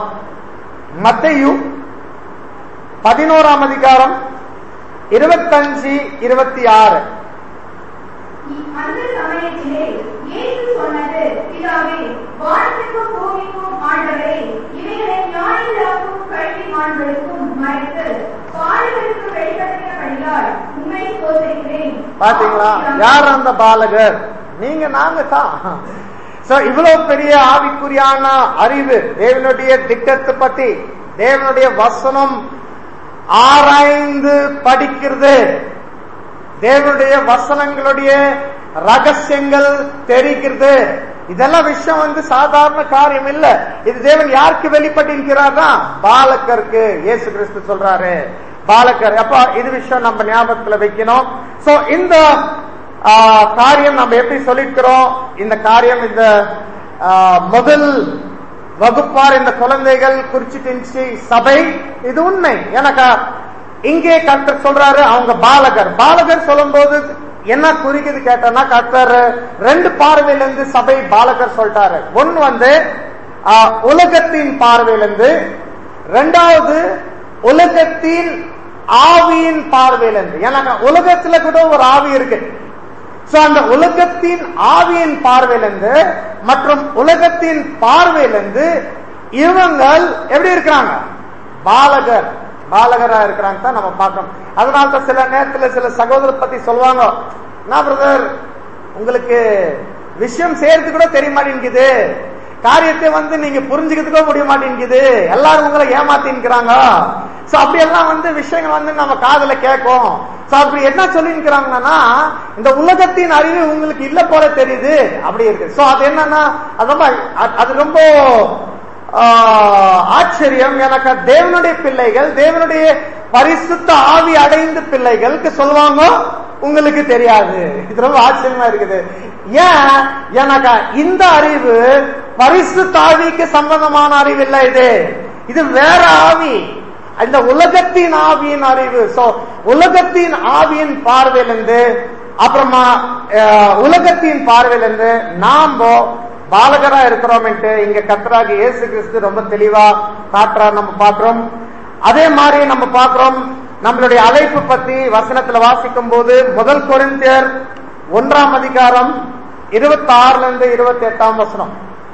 A: மத்தேயு பதினோராம் அதிகாரம் இருபத்தஞ்சு இருபத்தி ஆறு
B: அந்த சமயத்திலே இயேசு சொன்னது பிதாவே வானத்துக்கும் பூமிக்கும் ஆண்டவரே இவைகளை ஞானிகளாக்கும் கல்விமான்களுக்கும் மறைத்து பாடுகளுக்கு வெளிப்படுத்தினபடியால் உண்மை சோதரிக்கிறேன்
A: பாத்தீங்களா யார் அந்த பாலகர் நீங்க நாங்க தான் சோ இவ்வளவு பெரிய ஆவிக்குரியான அறிவு தேவனுடைய திட்டத்தை பத்தி தேவனுடைய வசனம் ஆராய்ந்து படிக்கிறது தேவனுடைய வசனங்களுடைய ரகசியங்கள் தெரிகிறது இதெல்லாம் விஷயம் வந்து சாதாரண காரியம் இல்ல இது தேவன் யாருக்கு வெளிப்பட்டிருக்கிறார்னா பாலக்கருக்கு இயேசு கிறிஸ்து சொல்றாரு பாலக்கர் அப்ப இது விஷயம் நம்ம ஞாபகத்துல வைக்கணும் சோ இந்த ஆ, காரியம் நம்ம எப்படி சொல்லிருக்கிறோம் இந்த காரியம் இந்த ஆ, முதல் வகுப்பார் இந்த குழந்தைகள் குறிச்சிட்டு சபை இது உண்மை எனக்கு இங்கே கர்த்தர் சொல்றாரு அவங்க பாலகர் பாலகர் சொல்லும்போது என்ன குறிக்குது கேட்டோம்னா கர்த்தர் ரெண்டு பார்வையில இருந்து சபை பாலகர் சொல்லிட்டாரு ஒன்னு வந்து ஆ, உலகத்தின் பார்வையிலிருந்து ரெண்டாவது உலகத்தின் ஆவியின் பார்வையிலிருந்து ஏன்னா உலகத்துல கூட ஒரு ஆவி இருக்கு சோ அந்த உலகத்தின் ஆவியின் பார்வையிலிருந்து மற்றும் உலகத்தின் பார்வையிலிருந்து இவங்கள் எப்படி இருக்கிறாங்க பாலகர் பாலகரா இருக்கிறாங்க தான் நம்ம பார்க்கணும் அதனால தான் சில நேரத்துல சில சகோதரர் பத்தி சொல்லுவாங்க என்ன பிரதர் உங்களுக்கு விஷயம் செய்யறது கூட தெரிய மாட்டேங்குது காரியத்தை வந்து நீங்க புரிஞ்சுக்கிறதுக்கோ முடிய மாட்டேங்குது எல்லாரும் உங்களை ஏமாத்தின்னுக்கிறாங்க சோ அப்படி எல்லாம் வந்து விஷயங்கள் வந்து நம்ம காதுல கேட்கும் சோ அப்படி என்ன சொல்லிருக்கிறாங்கன்னா இந்த உலகத்தின் அறிவு உங்களுக்கு இல்ல போல தெரியுது அப்படி இருக்கு சோ அது என்னன்னா அது ரொம்ப அது- அது ரொம்ப ஆஹ், ஆச்சரியம் எனக்கு தேவனுடைய பிள்ளைகள் தேவனுடைய பரிசுத்த ஆவி அடைந்த பிள்ளைகளுக்கு சொல்லுவாங்க உங்களுக்கு தெரியாது இது ரொம்ப ஆச்சரியமா இருக்குது ஏன் எனக்கு இந்த அறிவு பரிசுத்த ஆவிக்கு சம்பந்தமான அறிவு இல்லை இது இது வேற ஆவி இந்த உலகத்தின் ஆவியின் அறிவு சோ உலகத்தின் ஆவியின் பார்வையிலிருந்து அப்புறமா அஹ், உலகத்தின் பார்வையிலிருந்து நாம பாலகரா இருக்கிறோம்ட்டு இங்க கத்தராகி இயேசு கிறிஸ்து ரொம்ப தெளிவா காட்டுறார் நம்ம பாக்குறோம் அதே மாதிரி நம்ம பாக்குறோம் நம்மளுடைய அழைப்பு பத்தி வசனத்துல வாசிக்கும் போது முதல் கொரிந்தியர் ஒன்றாம் அதிகாரம் இருபத்தி ஆறுல இருந்து இருபத்தி எட்டாம் வசனம்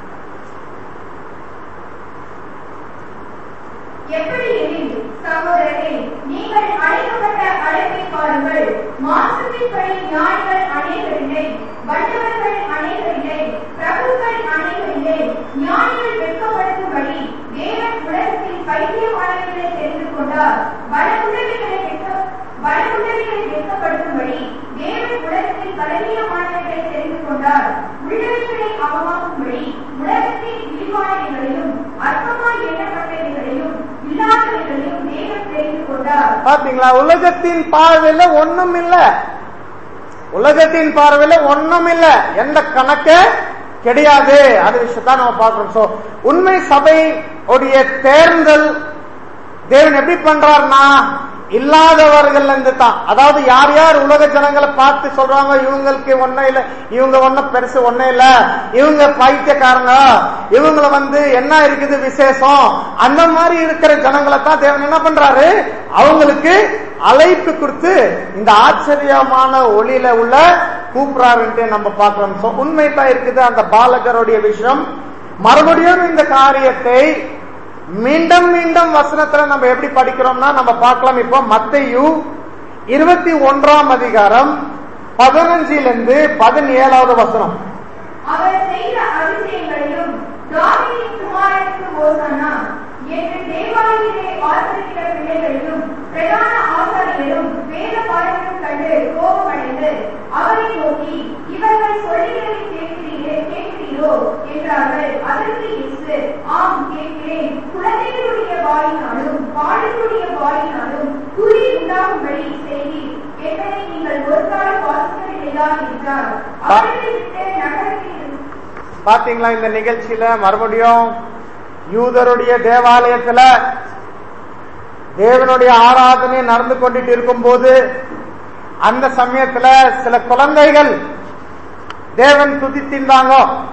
B: எப்படி எனில், சகோதரரே, நீங்கள் அழைக்கப்பட்ட அழைப்பை பாருங்கள். மாம்சத்தின்படி ஞானிகள் அநேகர் இல்லை, வல்லவர்கள் அநேகர் இல்லை, பிரபுக்கள் அநேகர் இல்லை. ஞானிகள் வெட்கப்படுத்தும்படி தேவன் உலகத்தில் பைத்தியமானவர்களை தெரிந்து கொண்டார். பலமுள்ளவைகளை வெட்க- பலமுள்ளவைகளை வெட்கப்படுத்தும்படி தேவன் உலகத்தில் பலவீனமானவர்களை தெரிந்து கொண்டார். உள்ளவைகளை அவமாக்கும்படி உலகத்தில் இழிவானவைகளையும் அற்பமாய் எண்ணப்பட்டவைகளையும் இல்லாதவைகளையும் தேவன் தெரிந்து கொண்டார்
A: பாத்தீங்களா உலகத்தின் பார்வையில ஒண்ணும் இல்ல உலகத்தின் பார்வையில ஒண்ணும் இல்ல எந்த கணக்கு கிடையாது அது விஷயத்தான் நம்ம பார்க்கிறோம் சோ உண்மை சபை உடைய தேர்ந்தல் தேவன் எப்படி பண்றாருன்னா இல்லாதவர்கள் இருந்து தான் அதாவது யார் யார் உலக ஜனங்களை பார்த்து சொல்றாங்க இவங்களுக்கு ஒன்னும் இல்ல இவங்க ஒன்னும் பெருசு ஒன்னும் இல்ல இவங்க பைத்தியக்காரங்க இவங்கள வந்து என்ன இருக்குது விசேஷம் அந்த மாதிரி இருக்கிற ஜனங்களை தான் தேவன் என்ன பண்றாரு அவங்களுக்கு அழைப்பு கொடுத்து இந்த ஆச்சரியமான ஒளியில உள்ள கூப்பிடுறாருன்ட்டு நம்ம பார்க்கிறோம் So, உண்மை தான் இருக்குது அந்த பாலகருடைய விஷயம் மறுபடியும் இந்த காரியத்தை மீண்டும் மீண்டும் வசனத்துல நம்ம எப்படி படிக்கிறோம்னா நம்ம பார்க்கலாம் இப்போ மத்தையு இருபத்தி ஒன்றாம் அதிகாரம் பதினஞ்சிலிருந்து பதினேழாவது வசனம்
B: அவர் செய்த அதிசயங்களையும் தாவீதின் குமாரனுக்கு ஓசன்னா என்று தேவாலயத்திலே ஆசிரிக்கிற பிள்ளைகளையும் பிரதான ஆசாரியரும் வேத பாடங்களும் கண்டு கோபமடைந்து அவரை நோக்கி இவர்கள் சொல்லுகிறதை கேட்கிறீரே கேட்கிறீரோ என்றார்கள் அதற்கு இயேசு ஆம் கேட்கிறேன் குழந்தைகளுடைய வாயினாலும் பாடலுடைய வாயினாலும் குறி உண்டாகும்படி செய்தீர் என்பதை நீங்கள் ஒரு காலம் வாசிக்கவில்லையா என்றார் அவர்களை விட்டு நகரத்தில்
A: பாத்தீங்களா இந்த நிகழ்ச்சியில மறுபடியும் யூதருடைய தேவாலயத்துல தேவனுடைய ஆராதனை நடந்து கொண்டுட்டு இருக்கும்போது அந்த சமயத்துல சில குழந்தைகள் தேவன் துதித்திருந்தாங்க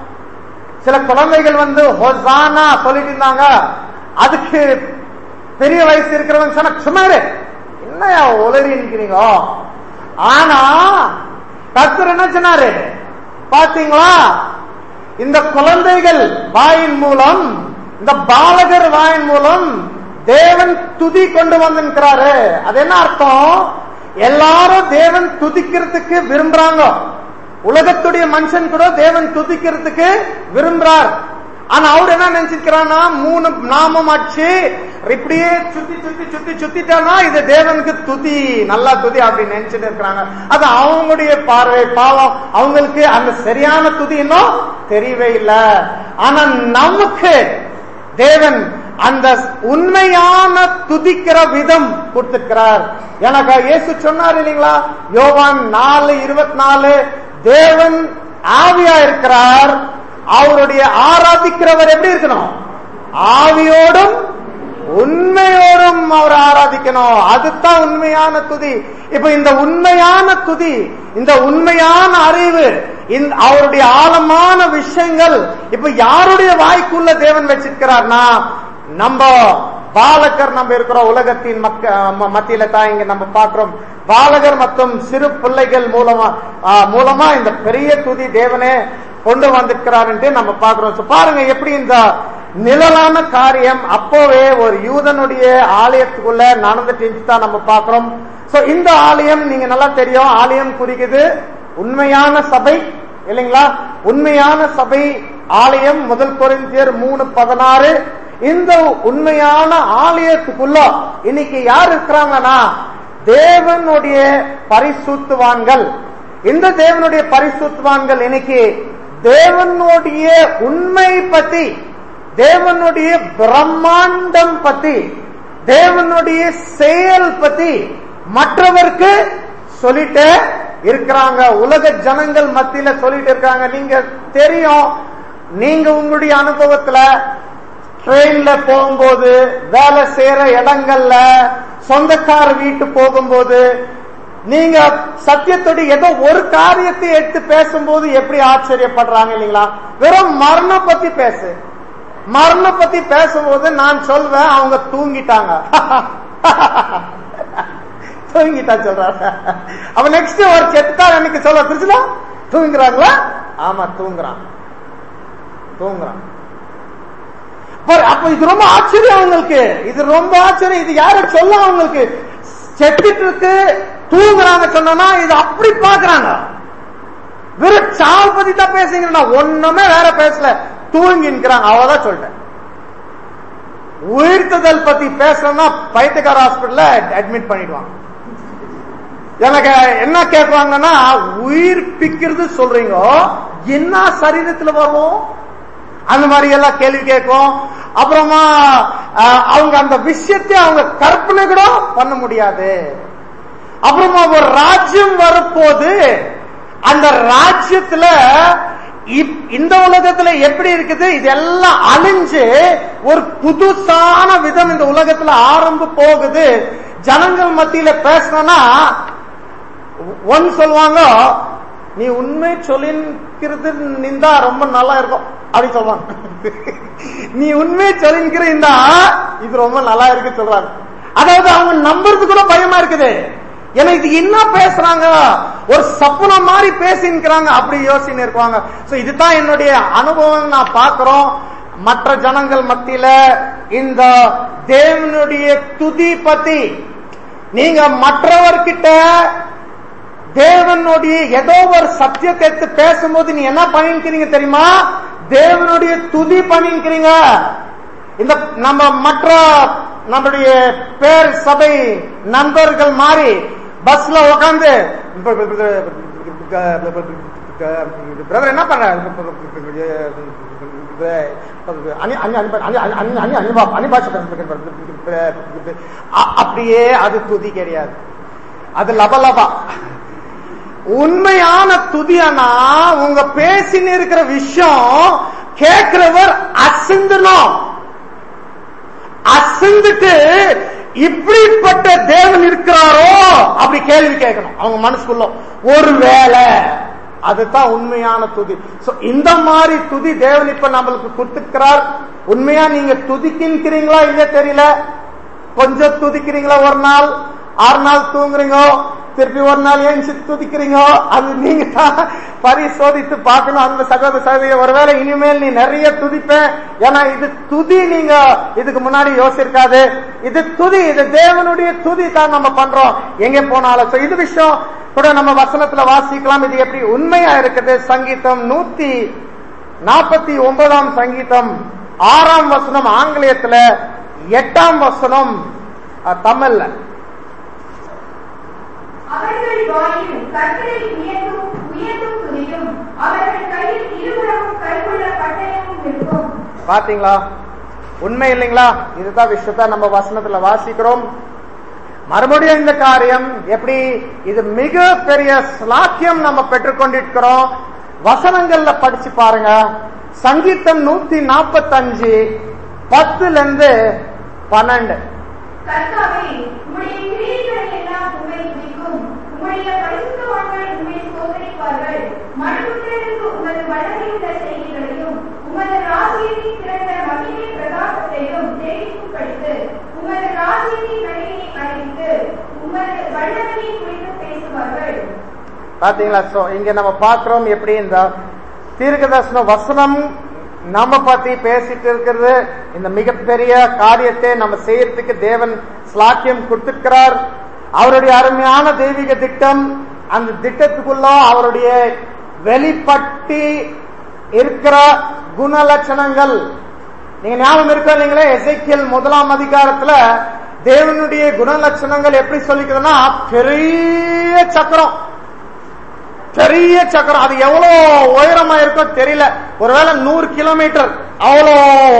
A: சில குழந்தைகள் வந்து ஹொசானா சொல்லிட்டு இருந்தாங்க அதுக்கு பெரிய வயசு இருக்கிறவங்க சொன்ன சுமாரு என்னையா உளறி நிக்கிறீங்க ஆனா கர்த்தர் என்ன சொன்னாரு பாத்தீங்களா இந்த குழந்தைகள் வாயின் மூலம் இந்த பாலகர் வாயின் மூலம் தேவன் துதி கொண்டு வந்திருக்கிறாரு அது என்ன அர்த்தம் எல்லாரும் தேவன் துதிக்கிறதுக்கு விரும்புறாங்க உலகத்துடைய மனுஷன் கூட தேவன் துதிக்கிறதுக்கு விரும்புறார் ஆனா அவர் என்ன நினைச்சிருக்கிறான்னா மூணு நாமம் அடிச்சு இப்படியே சுத்தி சுத்தி சுத்தி சுத்திட்டானா இது தேவனுக்கு துதி நல்லா துதி அப்படின்னு நினைச்சிட்டு இருக்கிறாங்க அது அவங்களுடைய பார்வை பாவம் அவங்களுக்கு அந்த சரியான துதி இன்னும் தெரியவே இல்லை ஆனா நமக்கு தேவன் அந்த உண்மையான துதிக்கிற விதம் கொடுத்திருக்கிறார் எனக்கு இயேசு சொன்னார் இல்லைங்களா யோவான் நாலு இருபத்தி நாலு தேவன் ஆவியா இருக்கிறார் அவருடைய ஆராதிக்கிறவர் எப்படி இருக்கணும் ஆவியோடும் உண்மையோடும் அவர் ஆராதிக்கணும் அதுதான் உண்மையான துதி இப்ப இந்த உண்மையான துதி இந்த உண்மையான அறிவு இந்த அவருடைய ஆழமான விஷயங்கள் இப்ப யாருடைய வாய்க்குள்ள தேவன் வச்சிருக்கிறார்னா நம்ம பாலகர் நம்ம இருக்கிறோம் உலகத்தின் மக்க ம- மத்தியில தான் இங்க நம்ம பார்க்கிறோம் பாலகர் மற்றும் சிறு பிள்ளைகள் மூலமா ஆ, மூலமா இந்த பெரிய துதி தேவனே கொண்டு வந்திருக்கிறாருன்ட்டு நம்ம பார்க்கிறோம் So, பாருங்க எப்படி இந்த நிழலான காரியம் அப்போவே ஒரு யூதனுடைய ஆலயத்துக்குள்ள நடந்துட்டு இருந்துச்சு தான் நம்ம பார்க்கிறோம் சோ இந்த ஆலயம் நீங்க நல்லா தெரியும் ஆலயம் குறிக்குது உண்மையான சபை இல்லைங்களா உண்மையான சபை ஆலயம் முதல் கொரிந்தியர் மூணு பதினாறு இந்த உண்மையான ஆலயத்துக்குள்ள இன்னைக்கு யார் இருக்கிறாங்கன்னா தேவனுடைய பரிசுத்துவான்கள் இந்த தேவனுடைய பரிசுத்துவான்கள் இன்னைக்கு தேவனுடைய உண்மை பத்தி தேவனுடைய பிரம்மாண்டம் பத்தி தேவனுடைய செயல் பத்தி மற்றவருக்கு சொல்லிட்டு இருக்கிறாங்க உலக ஜனங்கள் மத்தியில சொல்லிட்டு இருக்காங்க நீங்க தெரியும் நீங்க உங்களுடைய அனுபவத்துல ட்ரெயின்ல போகும்போது வேலை செய்யற இடங்கள்ல சொந்தக்கார வீட்டு போகும்போது நீங்க சத்தியத்தோடு ஏதோ ஒரு காரியத்தை எடுத்து பேசும்போது எப்படி ஆச்சரியப்படுறாங்க இல்லைங்களா வெறும் மரணம் பத்தி பேசு மரணம் பத்தி பேசும்போது நான் சொல்வேன் அவங்க தூங்கிட்டாங்க தூங்கிட்டா சொல்றாங்க அப்ப நெக்ஸ்ட் ஒரு செத்தா எனக்கு சொல்ல புரிச்சுதா தூங்குறாங்களா ஆமா தூங்குறான் தூங்குறான் பாரு, அப்ப இது ரொம்ப ஆச்சரியம் அவங்களுக்கு இது ரொம்ப ஆச்சரியம் இது யார சொல்ல அவங்களுக்கு செத்துட்டு இருக்கு தூங்குறாங்க சொன்னா இது அப்படி பாக்குறாங்க வெறும் சாவு பத்தி தான் பேசுறீங்க ஒண்ணுமே வேற பேசல தூங்கின்றாங்க அவதான் சொல்லிட்டேன் உயிர்த்ததல் பத்தி பேசணும்னா பைத்தியக்கார ஹாஸ்பிட்டல்ல அட்மிட் பண்ணிடுவாங்க எனக்கு என்ன கேட்பாங்கன்னா உயிர்ப்பிக்கிறது சொல்றீங்க என்ன சரீரத்துல வரும் அந்த மாதிரி எல்லாம் கேள்வி கேட்கும் அப்புறமா அஹ், அவங்க அந்த விஷயத்தை அவங்க கற்பனை கூட பண்ண முடியாது அப்புறமா ஒரு ராஜ்யம் வரப்போது அந்த ராஜ்யத்துல இப்- இந்த உலகத்துல எப்படி இருக்குது இதெல்லாம் அழிஞ்சு ஒரு புதுசான விதம் இந்த உலகத்துல ஆரம்ப போகுது ஜனங்கள் மத்தியில பேசணும்னா ஒன் சொல்லுவாங்க நீ உண்மை சொல்லிக்கிறது நின்றா ரொம்ப நல்லா இருக்கும் அப்படி சொல்லுவாங்க நீ உண்மை சொல்லிக்கிற இந்தா இது ரொம்ப நல்லா இருக்கு சொல்றாங்க அதாவது அவங்க நம்புறது கூட பயமா இருக்குது ஏன்னா இது என்ன பேசுறாங்க ஒரு சப்புன மாதிரி பேசின்னுக்கிறாங்க அப்படி யோசின்னு இருப்பாங்க சோ இதுதான் என்னுடைய அனுபவம் நான் பாக்குறோம் மற்ற ஜனங்கள் மத்தியில இந்த தேவனுடைய துதி பத்தி நீங்க மற்றவர்கிட்ட தேவனுடைய ஏதோ ஒரு சத்தியத்தை எடுத்து பேசும்போது நீ என்ன பண்ணிக்கிறீங்க தெரியுமா தேவனுடைய துதி பண்ணிக்கிறீங்க இந்த நம்ம மற்ற நம்முடைய பேர் சபை நண்பர்கள் மாறி பஸ்ல உட்காந்து பிரதர் என்ன பண்ற அனி- அனி- அனி- அனி- அனி- அனி- அனி- அனிபா- அனிபாஷ அ- அப்படியே அது துதி கிடையாது அது லபலபா உண்மையான துதியானா உங்க பேசின்னு இருக்கிற விஷயம் கேட்கிறவர் அசந்தணும் அசந்துட்டு இப்படிப்பட்ட தேவன் இருக்கிறாரோ அப்படி கேள்வி கேட்கணும் அவங்க மனசுக்குள்ள ஒருவேளை அதுதான் உண்மையான துதி சோ இந்த மாதிரி துதி தேவன் இப்ப நம்மளுக்கு கொடுத்துக்கிறார் உண்மையா நீங்க துதிக்கின்றீங்களா இல்ல தெரியல கொஞ்சம் துதிக்கிறீங்களா ஒரு நாள் ஆறு நாள் தூங்குறீங்க திருப்பி ஒரு நாள் ஏஞ்சி துதிக்கிறீங்க அது நீங்க தான் பரிசோதித்து பார்க்கணும் அந்த சகோதர சகோதரி ஒருவேளை இனிமேல் நீ நிறைய துதிப்ப ஏன்னா இது துதி நீங்க இதுக்கு முன்னாடி யோசிச்சிருக்காது இது துதி இது தேவனுடைய துதி தான் நம்ம பண்றோம் எங்க போனாலும் So, இது விஷயம் கூட நம்ம வசனத்துல வாசிக்கலாம் இது எப்படி உண்மையா இருக்குது சங்கீதம் நூத்தி நாற்பத்தி ஒன்பதாம் சங்கீதம் ஆறாம் வசனம் ஆங்கிலேயத்துல எட்டாம் வசனம் அஹ், தமிழ்ல
B: அவர்கள் வாயில் கர்த்தரை உயர்த்தும் உயர்த்தும் துதியும் அவர்கள் கையில் இருபுறமும் கைக்குள்ள பட்டயமும் இருக்கும்
A: பாத்தீங்களா உண்மை இல்லைங்களா இதுதான் விஷயத்த நம்ம வசனத்துல வாசிக்கிறோம் மறுபடியும் இந்த காரியம் எப்படி இது மிக பெரிய ஸ்லாக்கியம் நம்ம பெற்றுக்கொண்டிருக்கிறோம் வசனங்கள்ல படிச்சு பாருங்க சங்கீதம் நூத்தி நாற்பத்தஞ்சு பத்துல இருந்து பன்னெண்டு
B: கர்த்தாவே உம்முடைய கிரியைகளை எல்லாம் உம்மை துதிக்கும் உம்முடைய பரிசுத்தவான்கள் உம்மை சோதரிப்பார்கள் மனுபுத்திரருக்கு உமது வல்லமையுள்ள செய்திகளையும் உமது ராஜ்யத்தின் சிறந்த மகிமை பிரகாசத்தையும் தெரிவிக்கும் படித்து உமது ராஜ்யத்தின் மகிமையை அறிவித்து உமது வல்லமையை குறித்து பேசுவார்கள்
A: பாத்தீங்களா சோ இங்க நம்ம பாக்குறோம் எப்படி இந்த தீர்க்கதர்சன வசனம் நம்ம பத்தி பேசிட்டு இருக்கிறது இந்த மிகப்பெரிய காரியத்தை நம்ம செய்யறதுக்கு தேவன் ஸ்லாக்கியம் கொடுத்திருக்கிறார் அவருடைய அருமையான தெய்வீக திட்டம் அந்த திட்டத்துக்குள்ள அவருடைய வெளிப்பட்டி இருக்கிற குணலட்சணங்கள் நீங்க ஞாபகம் இருக்கா இல்லைங்களே எசைக்கியல் முதலாம் அதிகாரத்துல தேவனுடைய குணலட்சணங்கள் எப்படி சொல்லிக்கிறதுன்னா பெரிய சக்கரம் பெரிய சக்கரம் அது எவ்வளவு உயரமா இருக்கோ தெரியல ஒருவேளை நூறு கிலோமீட்டர் அவ்வளோ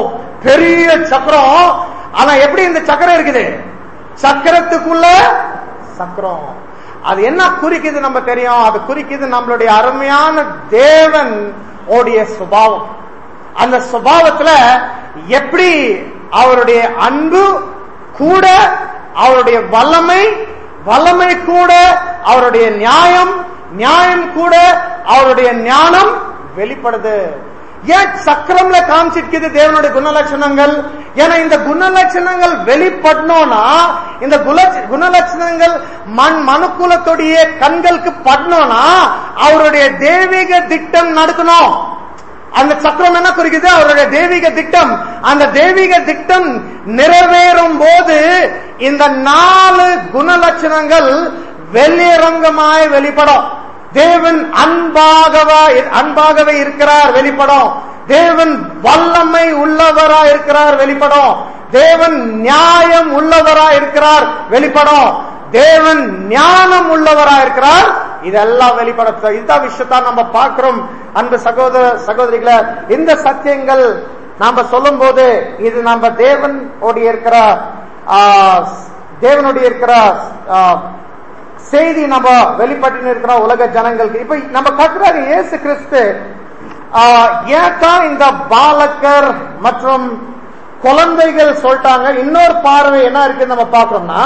A: பெரிய சக்கரம் ஆனா எப்படி இந்த சக்கரம் இருக்குது சக்கரத்துக்குள்ள சக்கரம் அது என்ன குறிக்குது நம்ம தெரியும் அது குறிக்குது நம்மளுடைய அருமையான தேவன் ஓடைய சுபாவம் அந்த சுபாவத்துல எப்படி அவருடைய அன்பு கூட அவருடைய வல்லமை வல்லமை கூட அவருடைய நியாயம் நியாயம் கூட அவருடைய ஞானம் வெளிப்படுது ஏன் சக்கரம்ல காமிச்சிருக்குது தேவனுடைய குணலட்சணங்கள் ஏன்னா இந்த குணலட்சணங்கள் வெளிப்படணும்னா இந்த குல- குணலட்சணங்கள் மண் மனுக்குலத்துடைய கண்களுக்கு படணும்னா அவருடைய தெய்வீக திட்டம் நடக்கணும் அந்த சக்கரம் என்ன குறிக்குது அவருடைய தெய்வீக திட்டம் அந்த தெய்வீக திட்டம் நிறைவேறும் போது இந்த நாலு குணலட்சணங்கள் வெளியரங்கமாய் வெளிப்படும் தேவன் அன்பாகவா அன்பாகவே இருக்கிறார் வெளிப்படும் தேவன் வல்லமை உள்ளவரா இருக்கிறார் வெளிப்படும் தேவன் நியாயம் உள்ளவரா இருக்கிறார் வெளிப்படும் தேவன் ஞானம் உள்ளவரா இருக்கிறார் இதெல்லாம் வெளிப்பட இந்த விஷயத்தான் நம்ம பார்க்கிறோம் அன்பு சகோதர சகோதரிகளை இந்த சத்தியங்கள் நாம சொல்லும் போது இது நம்ம தேவன் ஓடி இருக்கிற ஆ, தேவனுடைய இருக்கிற ஆ, செய்தி நம்ம வெளிப்பட்டு இருக்கிற உலக ஜனங்களுக்கு இப்ப நம்ம கற்றாரு இயேசு கிறிஸ்து ஆஹ், ஏன் தான் இந்த பாலக்கர் மற்றும் குழந்தைகள் சொல்லிட்டாங்க இன்னொரு பார்வை என்ன இருக்கு நம்ம பார்க்கறோம்னா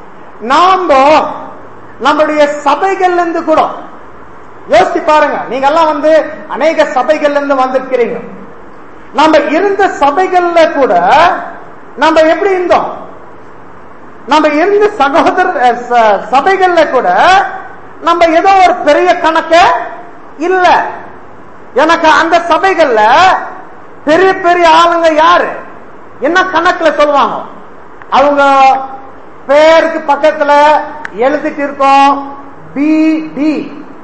A: நாம நம்முடைய சபைகள்ல இருந்து கூட யோசிச்சு பாருங்க நீங்க எல்லாம் வந்து அநேக சபைகள்ல இருந்து வந்திருக்கிறீங்க நம்ம இருந்த சபைகள்ல கூட நம்ம எப்படி இருந்தோம் நம்ம இருந்த சகோதர அஹ், ச- சபைகள்ல கூட நம்ம ஏதோ ஒரு பெரிய கணக்க இல்ல எனக்கு அந்த சபைகள்ல பெரிய பெரிய ஆளுங்க யாரு என்ன கணக்குல சொல்லுவாங்க அவங்க பேருக்கு பக்கத்துல எழுதிட்டு இருக்கோம் பிடி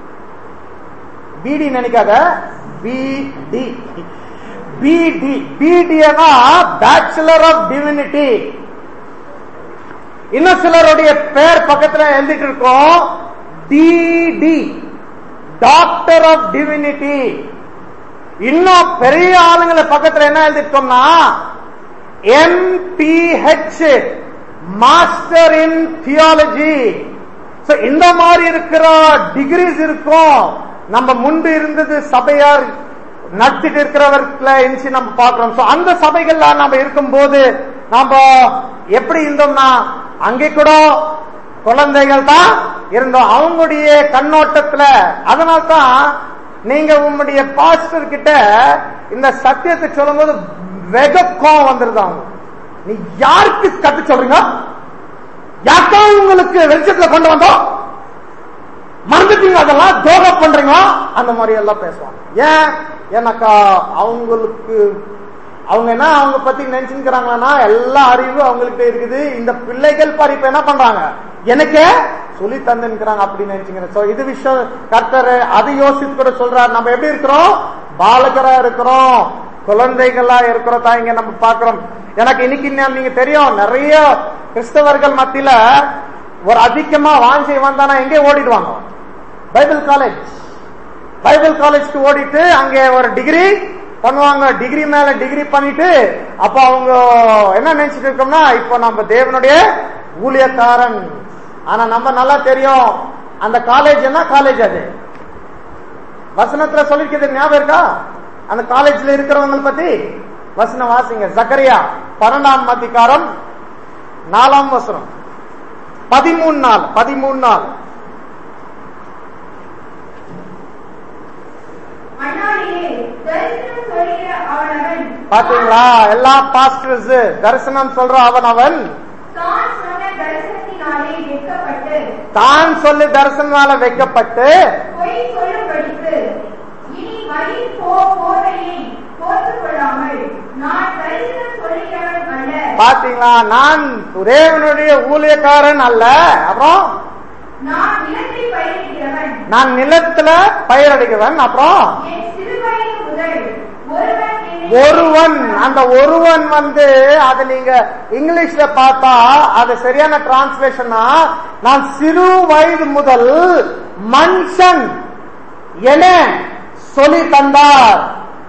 A: பிடி நினைக்காத பிடி பிடி பிடினா பேச்சுலர் ஆஃப் டிவினிட்டி இன்னும் சிலருடைய பேர் பக்கத்துல எழுதிட்டு இருக்கோம் டிடி டாக்டர் ஆஃப் டிவினிட்டி இன்னும் பெரிய ஆளுங்களை பக்கத்துல என்ன எழுதிட்டோம்னா எம்பிஹெச் மாஸ்டர் இன் தியாலஜி இந்த மாதிரி இருக்கிற டிகிரிஸ் இருக்கும் நம்ம முன்பு இருந்தது சபையார் நடத்திட்டு இருக்கிறவர்களை எஞ்சி நம்ம பார்க்கிறோம் So, அந்த சபைகள்ல நம்ம இருக்கும்போது நாம எப்படி இருந்தோம்னா அங்கே கூட குழந்தைகள் தான் இருந்தோம் அவங்களுடைய கண்ணோட்டத்துல அதனால தான் நீங்க உங்களுடைய பாஸ்டர் கிட்ட இந்த சத்தியத்தை சொல்லும்போது வெக கோவம் வந்துருது அவங்க நீ யாருக்கு கத்து சொல்றீங்க யாருக்கா உங்களுக்கு வெளிச்சத்துல கொண்டு வந்தோம் மறந்துட்டீங்க அதெல்லாம் தோக பண்றீங்க அந்த மாதிரி எல்லாம் பேசுவாங்க ஏன் ஏன்னாக்கா அவங்களுக்கு அவங்க என்ன அவங்க பத்தி நினைச்சுக்கிறாங்கன்னா எல்லா அறிவு அவங்களுக்கு இருக்குது இந்த பிள்ளைகள் பாரு இப்ப என்ன பண்றாங்க எனக்கே சொல்லி தந்துக்கிறாங்க அப்படின்னு நினைச்சுக்கிறேன் சோ இது விஷயம் கர்த்தர் அது யோசித்து கூட சொல்றாரு நம்ம எப்படி இருக்கிறோம் பாலகரா இருக்கிறோம் குழந்தைகளா இருக்கிறோம் தான் இங்க நம்ம பாக்குறோம் எனக்கு இன்னைக்கு இன்னும் நீங்க தெரியும் நிறைய கிறிஸ்தவர்கள் மத்தியில ஒரு அதிகமா வாஞ்சை வந்தானா எங்கே ஓடிடுவாங்க பைபிள் காலேஜ் பைபிள் காலேஜ்க்கு ஓடிட்டு அங்கே ஒரு டிகிரி பண்ணுவாங்க டிகிரி மேல டிகிரி பண்ணிட்டு அப்ப அவங்க என்ன நினைச்சிட்டு இருக்கோம்னா இப்போ நம்ம தேவனுடைய ஊழியக்காரன் ஆனா நம்ம நல்லா தெரியும் அந்த காலேஜ் என்ன காலேஜ் அது வசனத்துல சொல்லிருக்கிறது ஞாபகம் இருக்கா அந்த காலேஜ்ல இருக்கிறவங்க பத்தி வசனம் வாசிங்க ஜக்கரியா பன்னெண்டாம் அதிகாரம் நாலாம் வசனம் பதிமூணு நாள் பதிமூணு நாள்
B: அந்நாளிலே தரிசனம் சொல்கிற அவனவன்
A: பாத்தீங்களா எல்லா பாஸ்டர்ஸ் தரிசனம் சொல்ற அவன் அவன்
B: தான் சொன்ன தரிசனத்தினாலே வெட்கப்பட்டு
A: தான் சொல்லி தரிசனால வைக்கப்பட்டு
B: பொய் சொல்லும்படிக்கு இனி மயில் போ போரையை போர்த்துக் கொள்ளாமல் நான் தரிசனம் சொல்கிறவன் அல்ல
A: பாத்தீங்களா நான் தேவனுடைய ஊழியக்காரன் அல்ல அப்புறம்
B: நான் நிலத்தை பயிரிடுகிறவன்
A: நான் நிலத்துல பயிரடிக்கிறவன் அப்புறம்
B: என் சிறுவயது முதல் ஒருவன் என்னை
A: ஒருவன் அந்த ஒருவன் வந்து அது நீங்க இங்கிலீஷ்ல பார்த்தா அது சரியான டிரான்ஸ்லேஷனா நான் சிறு வயது முதல் மனுஷன் என சொல்லி தந்தார்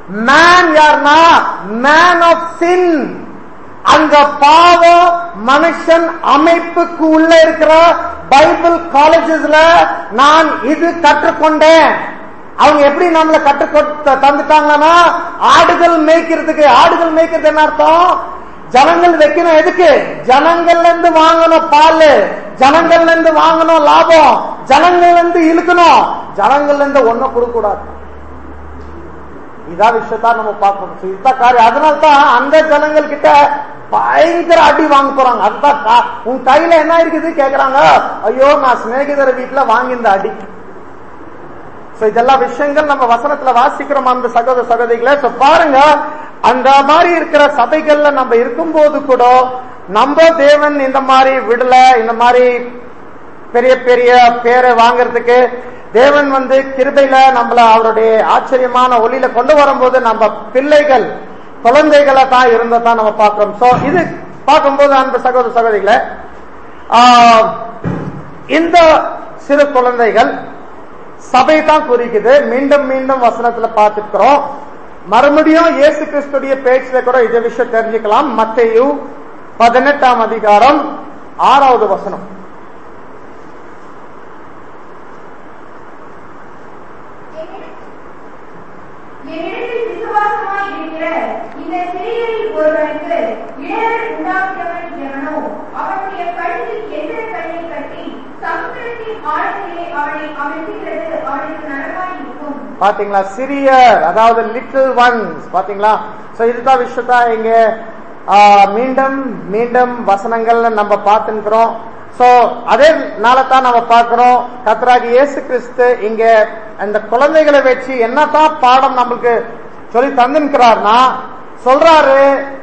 A: மேன் யார்னா மேன் ஆஃப் சின் அந்த பாவ மனுஷன் அமைப்புக்கு உள்ள இருக்கிற பைபிள் காலேஜஸ்ல நான் இது கற்றுக்கொண்டேன் அவங்க எப்படி நம்மள கற்றுக்கொடுத்த தந்துட்டாங்கன்னா ஆடுகள் மேய்க்கிறதுக்கு ஆடுகள் மேய்க்கிறது என்ன அர்த்தம் ஜனங்கள் வைக்கணும் எதுக்கு ஜனங்கள்ல இருந்து வாங்கணும் பால் ஜனங்கள்ல இருந்து வாங்கணும் லாபம் ஜனங்கள்ல இருந்து இழுக்கணும் ஜனங்கள்ல இருந்து ஒன்னும் கொடுக்க கூடாது இதான் விஷயத்தான் நம்ம பார்க்கணும் So, இதுதான் காரியம் அதனால தான் அந்த ஜனங்கள் கிட்ட பயங்கர அடி வாங்க போறாங்க அதுதான் கா- உன் கையில என்ன இருக்குது கேக்குறாங்க ஐயோ நான் சிநேகிதர வீட்டுல வாங்கியிருந்த அடி So, இதெல்லாம் விஷயங்கள் நம்ம வசனத்துல வாசிக்கிறோம் அந்த சகோதர சகோதரிகளை So, பாருங்க அந்த மாதிரி இருக்கிற சபைகள்ல நம்ம இருக்கும்போது கூட நம்ம தேவன் இந்த மாதிரி விடல இந்த மாதிரி பெரிய பெரிய பேரை வாங்குறதுக்கு தேவன் வந்து கிருபையில நம்மள அவருடைய ஆச்சரியமான ஒளியில கொண்டு வரும்போது நம்ம பிள்ளைகள் குழந்தைகளை தான் இருந்ததா நம்ம பார்க்கிறோம் சோ இது பார்க்கும்போது அன்பு சகோதர சகோதரிகளை ஆஹ், இந்த சிறு குழந்தைகள் சபை தான் குறிக்குது மீண்டும் மீண்டும் வசனத்துல பார்த்துக்கிறோம் மறுபடியும் இயேசு கிறிஸ்துடைய பேச்சுல கூட இந்த விஷயம் தெரிஞ்சுக்கலாம் மத்தேயு பதினெட்டாம் அதிகாரம் ஆறாவது வசனம்
B: என்னிடத்தில் விசுவாசமாய் இருக்கிற இந்த சிறியரில் ஒருவனுக்கு இடரல் உண்டாக்கிறவன் எவனோ அவனுடைய கழுத்தில் எந்திர கல்லை கட்டி சமுத்திரத்தின் ஆழத்திலே அவனை அமர்த்துகிறது அவனுக்கு நலமாய் இருக்கும்
A: பாத்தீங்களா சிறியர் அதாவது லிட்டில் ஒன்ஸ் பாத்தீங்களா சோ இதுதான் விஷயத்தா இங்க ஆ, மீண்டும் மீண்டும் வசனங்கள்ல நம்ம பார்த்துக்கிறோம் சோ அதே நாளத்தான் நம்ம பார்க்கிறோம் கத்ராகி இயேசு கிறிஸ்து இங்க அந்த குழந்தைகளை வச்சு என்னதான் பாடம் நம்மளுக்கு சொல்லி தந்துக்கிறார்னா சொல்றாரு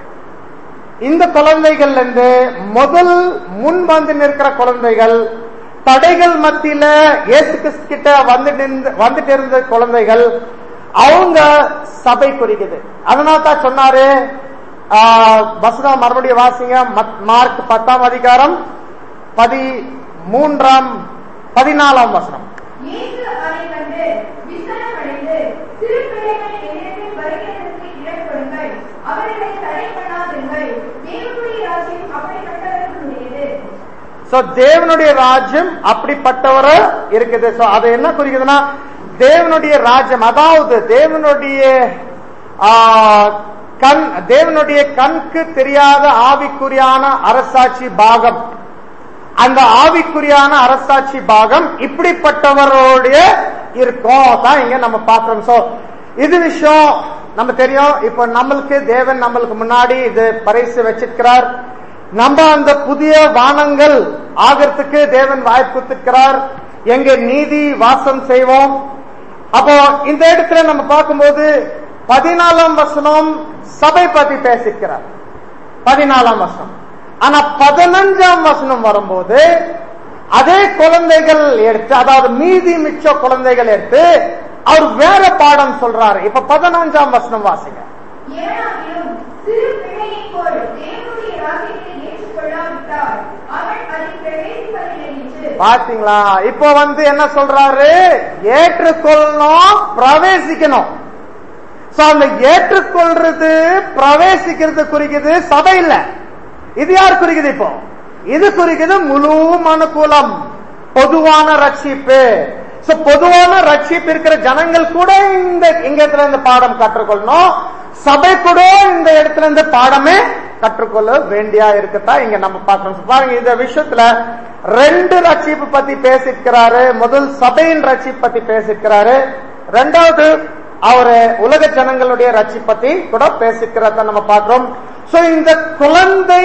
A: இந்த குழந்தைகள்ல இருந்து முதல் முன் வந்து நிற்கிற குழந்தைகள் தடைகள் மத்தியில இயேசு கிறிஸ்து கிட்ட வந்துட்டு இருந்த வந்துட்டு இருந்த குழந்தைகள் அவங்க சபை குறிக்குது அதனால தான் சொன்னாரு ஆஹ், வசனம் மறுபடியும் வாசிங்க மத்- மார்க் பத்தாம் அதிகாரம் பதி மூன்றாம் பதினாலாம் வசனம்
B: இயேசு அதை கண்டு விசனமடைந்து சிறு பிள்ளைகள் என்னிடத்தில் வருகிறதற்கு இடம் கொடுங்கள் அவர்களை தடை பண்ணாதீர்கள் தேவனுடைய ராஜ்யம் அப்படிப்பட்டவர்களுடையது
A: சோ தேவனுடைய ராஜ்யம் அப்படிப்பட்டவர இருக்குது சோ அது என்ன குறிக்குதுன்னா தேவனுடைய ராஜ்யம் அதாவது தேவனுடைய ஆ, கண் தேவனுடைய கண்க்கு தெரியாத ஆவிக்குரியான அரசாட்சி பாகம் அந்த ஆவிக்குரியான அரசாட்சி பாகம் இப்படிப்பட்டவருடைய இருக்கும் தான் இங்க நம்ம பார்க்கிறோம் சோ இது விஷயம் நம்ம தெரியும் இப்போ நம்மளுக்கு தேவன் நம்மளுக்கு முன்னாடி இது பரிசு வச்சிருக்கிறார் நம்ம அந்த புதிய வானங்கள் ஆகிறதுக்கு தேவன் வாய்ப்பு கொடுத்திருக்கிறார் எங்க நீதி வாசம் செய்வோம் அப்போ இந்த இடத்துல நம்ம பார்க்கும்போது பதினாலாம் வசனம் சபை பத்தி பேசிக்கிறார் பதினாலாம் வசனம் ஆனா பதினஞ்சாம் வசனம் வரும்போது அதே குழந்தைகள் எடுத்து அதாவது மீதி மிச்ச குழந்தைகள் எடுத்து அவர் வேற பாடம் சொல்றாரு இப்ப பதினஞ்சாம் வசனம் வாசிங்க
B: எவனாகிலும் சிறு பிள்ளையைப் போல் தேவனுடைய ராஜ்யத்தை ஏற்றுக்கொள்ளாவிட்டால் அவன் அதில் பிரவேசிப்பதில்லை என்று
A: பாத்தீங்களா இப்போ வந்து என்ன சொல்றாரு ஏற்றுக்கொள்ளணும் பிரவேசிக்கணும் சோ அந்த ஏற்றுக்கொள்றது பிரவேசிக்கிறது குறிக்குது சபை இல்ல இது யார் குறிக்குது இப்போ இது குறிக்குது முழு மனுக்குலம் பொதுவான ரட்சிப்பு சோ பொதுவான ரட்சிப்பு இருக்கிற ஜனங்கள் கூட இந்த இங்க இடத்துல இருந்து பாடம் கற்றுக்கொள்ளணும் சபை கூட இந்த இடத்துல இருந்து பாடமே கற்றுக்கொள்ள வேண்டியா இருக்கத்தான் இங்க நம்ம பார்க்கணும் So, பாருங்க இந்த விஷயத்துல ரெண்டு ரட்சிப்பு பத்தி பேசியிருக்கிறாரு முதல் சபையின் ரட்சிப்பு பத்தி பேசியிருக்கிறாரு ரெண்டாவது அவரு உலக ஜனங்களுடைய ரட்சி பத்தி கூட பேசிக்கிறத நம்ம பார்க்கிறோம் சோ இந்த குழந்தை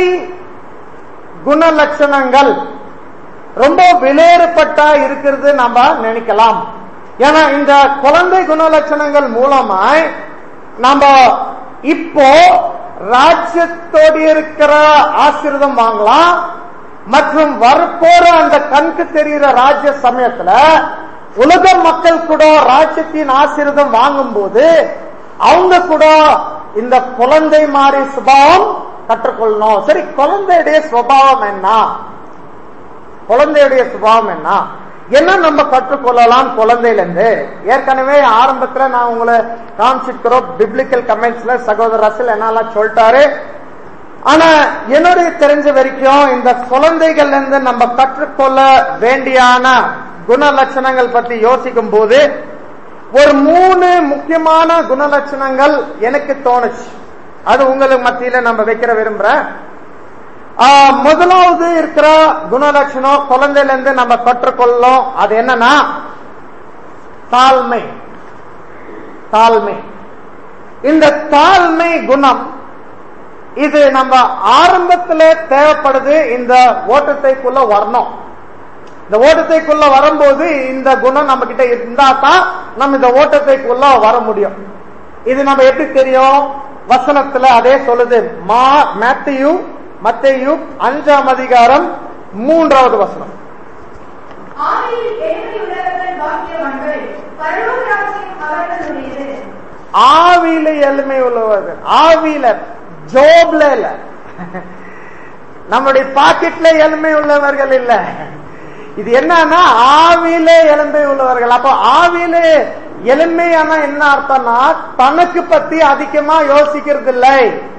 A: குணலட்சணங்கள் ரொம்ப விலையேறப்பட்டா இருக்கிறது நம்ம நினைக்கலாம் ஏன்னா இந்த குழந்தை குணலட்சணங்கள் மூலமாய் நம்ம இப்போ ராஜ்யத்தோடு இருக்கிற ஆசீர்வாதம் வாங்கலாம் மற்றும் வரப்போற அந்த கண்க்கு தெரிகிற ராஜ்ய சமயத்துல உலக மக்கள் கூட ராஜ்யத்தின் ஆசீர்வாதம் வாங்கும்போது அவங்க கூட இந்த குழந்தை மாதிரி சுபாவம் கற்றுக்கொள்ளணும் சரி குழந்தையுடைய சுபாவம் என்ன குழந்தையுடைய சுபாவம் என்ன என்ன நம்ம கற்றுக்கொள்ளலாம் குழந்தையிலிருந்து ஏற்கனவே ஆரம்பத்துல நான் உங்களை காமிச்சிருக்கிறோம் பிப்ளிக்கல் கமெண்ட்ஸ்ல சகோதரர் ரசல் என்னெல்லாம் சொல்லிட்டாரு ஆனா என்னுடைய தெரிஞ்ச வரைக்கும் இந்த குழந்தைகள்ல இருந்து நம்ம கற்றுக்கொள்ள வேண்டியான குண லட்சணங்கள் பத்தி யோசிக்கும் போது ஒரு மூணு முக்கியமான குணலட்சணங்கள் எனக்கு தோணுச்சு அது உங்களுக்கு மத்தியில நம்ம வைக்கிற விரும்புறேன் ஆஹ், முதலாவது இருக்கிற குணலட்சணம் குழந்தையில இருந்து நம்ம கற்றுக்கொள்ளோம் அது என்னன்னா தாழ்மை தாழ்மை இந்த தாழ்மை குணம் இது நம்ம ஆரம்பத்துல தேவைப்படுது இந்த ஓட்டத்தைக்குள்ள வரணும் இந்த ஓட்டத்தைக்குள்ள வரும்போது இந்த குணம் நம்ம கிட்ட இருந்தா தான் நம்ம இந்த ஓட்டத்தைக்குள்ள வர முடியும் இது நம்ம எப்படி தெரியும் வசனத்துல அதே சொல்லுது மா மேத்தையு மத்தையு அஞ்சாம் அதிகாரம் மூன்றாவது வசனம்
B: ஆவியில் எளிமையுள்ளவர்கள் பாக்கியவான்கள் பரலோக ராஜ்யம் அவர்களுடையது
A: ஆவியில எளிமை உள்ளவர்கள் ஆவியில ஜோப்ல இல்ல நம்முடைய பாக்கெட்ல எளிமை உள்ளவர்கள் இல்ல இது என்னன்னா ஆவியில எளிமை உள்ளவர்கள் அப்போ ஆவியில எளிமையான என்ன அர்த்தம்னா தனக்கு பத்தி அதிகமா யோசிக்கிறது இல்லை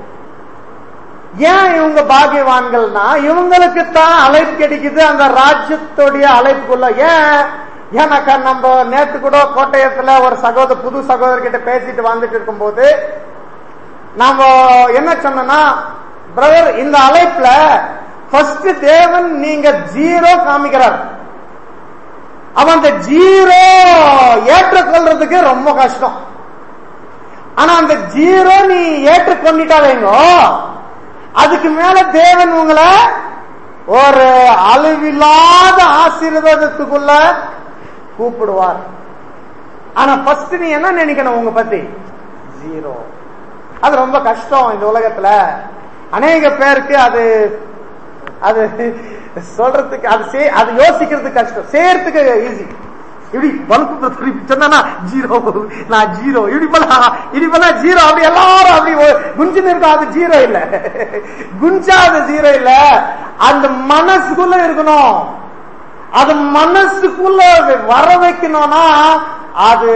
A: ஏன் இவங்க பாகியவான்கள்னா இவங்களுக்கு தான் அழைப்பு கிடைக்குது அந்த ராஜ்யத்துடைய அழைப்புக்குள்ள ஏன் ஏன்னாக்கா நம்ம நேத்து கூட கோட்டயத்துல ஒரு சகோதர புது சகோதரர்கிட்ட பேசிட்டு வந்துட்டு இருக்கும்போது நாம என்ன சொன்னோம்னா பிரதர் இந்த அழைப்புல ஃபர்ஸ்ட் தேவன் நீங்க ஜீரோ காமிக்கிறார் அவன் அந்த ஜீரோ ஏற்றுக்கொள்றதுக்கு ரொம்ப கஷ்டம் ஆனா அந்த ஜீரோ நீ ஏற்றுக்கொண்டிட்டாலேங்கோ அதுக்கு மேல தேவன் உங்களை ஒரு அளவில்லாத ஆசீர்வாதத்துக்குள்ள கூப்பிடுவார் ஆனா ஃபர்ஸ்ட் நீ என்ன நினைக்கணும் உங்க பத்தி ஜீரோ அது ரொம்ப கஷ்டம் இந்த உலகத்துல அநேக பேருக்கு அது அது சொல்றதுக்கு அது செய்- அது யோசிக்கிறதுக்கு கஷ்டம் செய்யறதுக்கு ஈஸி இப்படி வலுப்பு திருப்பி சொன்னா ஜீரோ நான் ஜீரோ இப்படி போல இப்படி போல ஜீரோ அப்படி எல்லாரும் அப்படி ஒ- குஞ்சுன்னு இருக்கும் அது ஜீரோ இல்ல குஞ்சா அது ஜீரோ இல்ல அந்த மனசுக்குள்ள இருக்கணும் அது மனசுக்குள்ள வர வைக்கணும்னா அது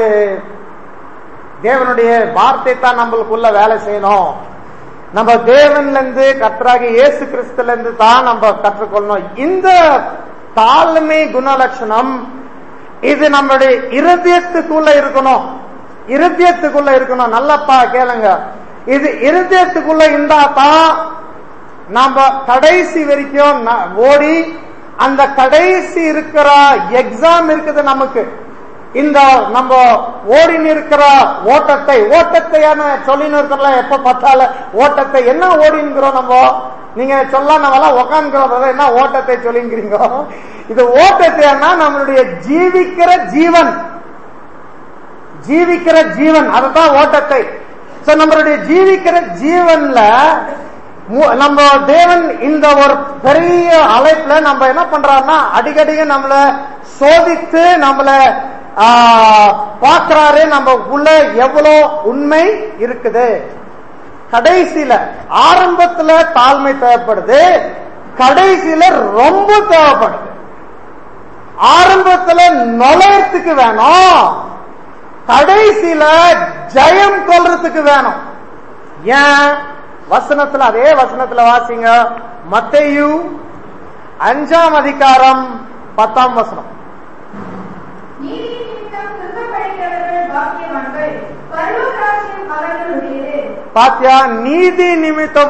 A: தேவனுடைய வார்த்தை தான் நம்மளுக்குள்ள வேலை செய்யணும் நம்ம தேவன்ல இருந்து கர்த்தராகிய இயேசு கிறிஸ்துல இருந்து தான் நம்ம கற்றுக்கொள்ளணும் இந்த தாழ்மை குணலட்சணம் இது நம்மளுடைய இருதயத்துக்குள்ள இருக்கணும் இருதயத்துக்குள்ள இருக்கணும் நல்லப்பா கேளுங்க இது இருதயத்துக்குள்ள இருந்தா தான் நாம கடைசி வரைக்கும் ந- ஓடி அந்த கடைசி இருக்கிற எக்ஸாம் இருக்குது நமக்கு இந்த நம்ம ஓடின்னு இருக்கிற ஓட்டத்தை ஓட்டத்தையான சொல்லின்னு இருக்கிறல எப்ப பார்த்தாலும் ஓட்டத்தை என்ன ஓடினுக்கிறோம் நம்ம நீங்க சொல்ல நம்மளாம் உக்காந்துக்கிறோம் என்ன ஓட்டத்தை சொல்லிங்கிறீங்க இது ஓட்டத்தைன்னா நம்மளுடைய ஜீவிக்கிற ஜீவன் ஜீவிக்கிற ஜீவன் அதுதான் ஓட்டத்தை சோ நம்மளுடைய ஜீவிக்கிற ஜீவன்ல மு- நம்ம தேவன் இந்த ஒரு பெரிய அழைப்புல நம்ம என்ன பண்றாருன்னா அடிக்கடி நம்மள சோதித்து நம்மள ஆ, பார்க்கறாரு நம்ம உள்ள எவ்வளவு உண்மை இருக்குது கடைசியில ஆரம்பத்துல தாழ்மை தேவைப்படுது கடைசியில ரொம்ப தேவைப்படுது ஆரம்பத்துல நுழையறதுக்கு வேணும் கடைசியில ஜெயம் கொள்றதுக்கு வேணும் ஏன் வசனத்துல அதே வசனத்துல வாசிங்க மத்தேயு அஞ்சாம் அதிகாரம் பத்தாம் வசனம்
B: நீதி நிமித்தம் துன்பப்படுகிறவர்கள் பாக்கியவான்கள் பரலோக ராஜ்யம் அவர்களுடையது
A: பாத்தியா நீதி நிமித்தம்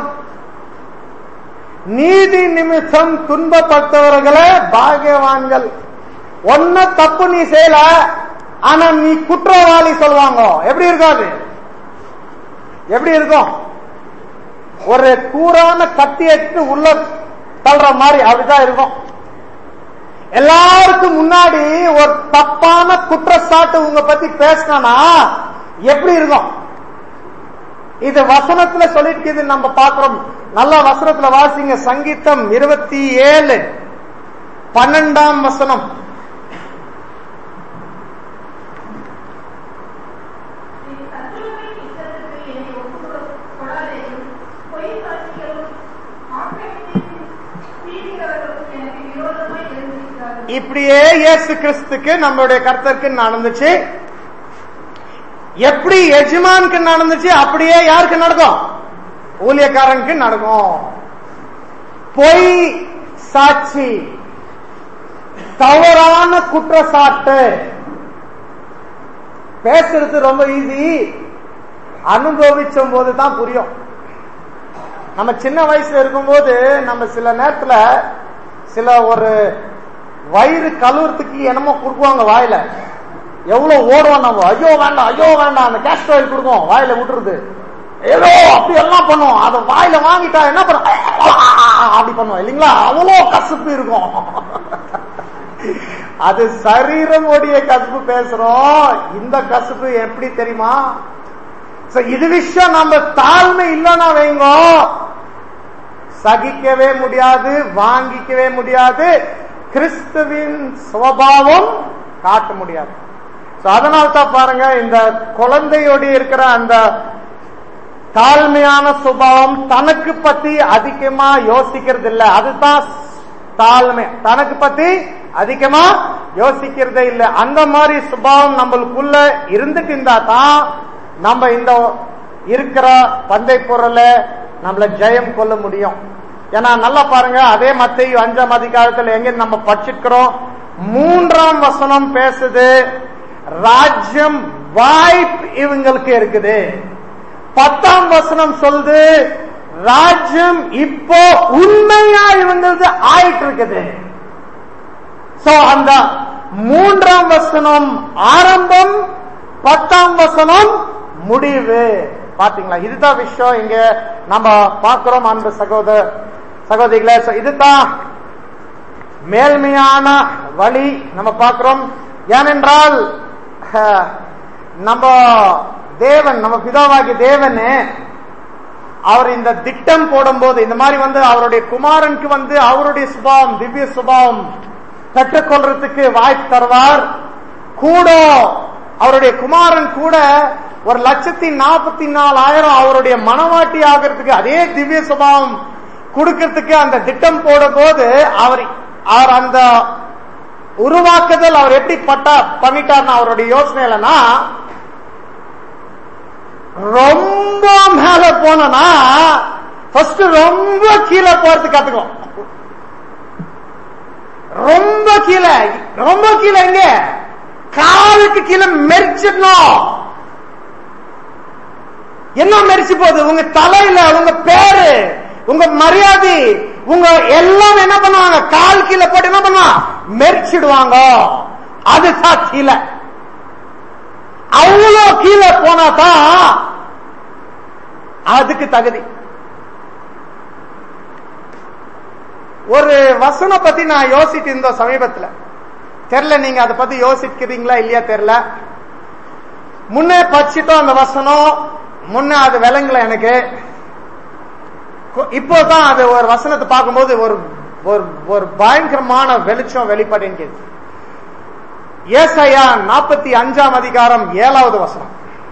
A: நீதி நிமித்தம் துன்பப்பட்டவர்களே பாகியவான்கள் ஒன்ன தப்பு நீ செய்யல ஆனா நீ குற்றவாளி சொல்லுவாங்க எப்படி இருக்கும் அது எப்படி இருக்கும் ஒரு கூரான கத்தி எடுத்து உள்ள தள்ளுற மாதிரி அப்படிதான் இருக்கும் எல்லாருக்கும் முன்னாடி ஒரு தப்பான குற்றச்சாட்டு உங்க பத்தி பேசினா எப்படி இருக்கும் இது வசனத்துல சொல்லிட்டு நம்ம பாக்குறோம் நல்ல வசனத்துல வாசிங்க சங்கீதம் இருபத்தி ஏழு பன்னெண்டாம் வசனம்
B: என் சத்துருவின் இஷ்டத்துக்கு என்னை ஒப்புக் கொடாதேயும் பொய் சாட்சிகளும் ஆக்கிரமித்து தீர்க்கிறவர்களும் எனக்கு விரோதமாய் எழுந்திருக்கிறார்கள்
A: இப்படியே இயேசு கிறிஸ்துக்கு நம்மளுடைய கர்த்தருக்கு நடந்துச்சு எப்படி எஜமானுக்கு நடந்துச்சு அப்படியே யாருக்கு நடக்கும் ஊழியக்காரனுக்கு நடக்கும் பொய் சாட்சி தவறான குற்றச்சாட்டு பேசுறது ரொம்ப ஈஸி அனுபவிச்சும் போது தான் புரியும் நம்ம சின்ன வயசுல இருக்கும்போது நம்ம சில நேரத்துல சில ஒரு வயிறு கழுவுறதுக்கு என்னமோ கொடுக்குவாங்க வாயில எவ்வளவு ஓடுவோம் நம்ம ஐயோ வேண்டாம் ஐயோ வேண்டாம் அந்த கேஸ்ட் ஆயில் கொடுக்கும் வாயில விட்டுருது ஏதோ அப்படி எல்லாம் பண்ணுவோம் அதை வாயில வாங்கிட்டா என்ன பண்ணும் அப்படி பண்ணுவோம் இல்லைங்களா அவ்வளோ கசப்பு இருக்கும் அது சரீரம் உடைய கசப்பு பேசுறோம் இந்த கசப்பு எப்படி தெரியுமா So, இது விஷயம் நம்ம தாழ்மை இல்லைன்னா வைங்கோ சகிக்கவே முடியாது வாங்கிக்கவே முடியாது கிறிஸ்துவின் சுவாவம் காட்ட முடியாது So, அதனால தான் பாருங்க இந்த குழந்தையோடு இருக்கிற அந்த தாழ்மையான சுபாவம் தனக்கு பத்தி அதிகமா யோசிக்கிறது இல்ல அதுதான் தாழ்மை தனக்கு பத்தி அதிகமா யோசிக்கிறதே இல்ல அந்த மாதிரி சுபாவம் நம்மளுக்குள்ள இருந்துட்டு இருந்தா தான் நம்ம இந்த இருக்கிற பந்தை பொருளை நம்மள ஜெயம் கொள்ள முடியும் ஏன்னா நல்லா பாருங்க அதே மத்திய அஞ்சாம் அதிகாரத்துல எங்க நம்ம படிச்சிருக்கிறோம் மூன்றாம் வசனம் பேசுது ராஜ்யம் வாய்ப்பு இவங்களுக்கு இருக்குது பத்தாம் வசனம் சொல்லுது ராஜ்யம் இப்போ உண்மையா இவங்களுக்கு ஆயிட்டு இருக்குது சோ அந்த மூன்றாம் வசனம் ஆரம்பம் பத்தாம் வசனம் முடிவு பாத்தீங்களா இதுதான் விஷயம் இங்க நம்ம பார்க்கிறோம் அன்பு சகோதர சகோதரிகளே So, இதுதான் மேல்மையான வழி நம்ம பார்க்கிறோம் ஏனென்றால் அஹ், நம்ம தேவன் நம்ம பிதாவாகி தேவனே அவர் இந்த திட்டம் போடும்போது இந்த மாதிரி வந்து அவருடைய குமாரனுக்கு வந்து அவருடைய சுபாவம் திவ்ய சுபாவம் பெற்றுக்கொள்றதுக்கு வாய்ப்பு தருவார் கூட அவருடைய குமாரன் கூட ஒரு லட்சத்தி நாற்பத்தி நாலாயிரம் அவருடைய மனவாட்டி ஆகிறதுக்கு அதே திவ்ய சுபாவம் கொடுக்கறதுக்கு அந்த திட்டம் போடும் போது அவர் அவர் அந்த உருவாக்குதல் அவர் எப்படி பட்டா பண்ணிட்டார்னா அவருடைய யோசனைலனா ரொம்ப மேல போனா ஃபர்ஸ்ட் ரொம்ப கீழே போறது கத்துக்கும் ரொம்ப கீழே ரொம்ப கீழே எங்க காலுக்கு கீழே மெரிச்சிடணும் என்ன மெரிச்சு போகுது உங்க தலையில உங்க பேரு உங்க மரியாதை உங்க எல்லாம் என்ன பண்ணுவாங்க கால் கீழே போட்டு என்ன பண்ணுவாங்க மெரிச்சிடுவாங்க அதுதான் கீழே அவ்வளோ கீழே போனா தான் அதுக்கு தகுதி ஒரு வசனம் பத்தி நான் யோசிட்டு இருந்தோம் சமீபத்துல தெரியல நீங்க அதை பத்தி யோசிக்கிறீங்களா இல்லையா தெரியல முன்னே படிச்சிட்டோம் அந்த வசனம் முன்ன அது விளங்கல எனக்கு இப்போதான் அது ஒரு வசனத்தை பார்க்கும்போது ஒரு ஒரு ஒரு பயங்கரமான வெளிச்சம் வெளிப்படைங்க ஏசையா நாற்பத்தி அஞ்சாம் அதிகாரம் ஏழாவது வசனம்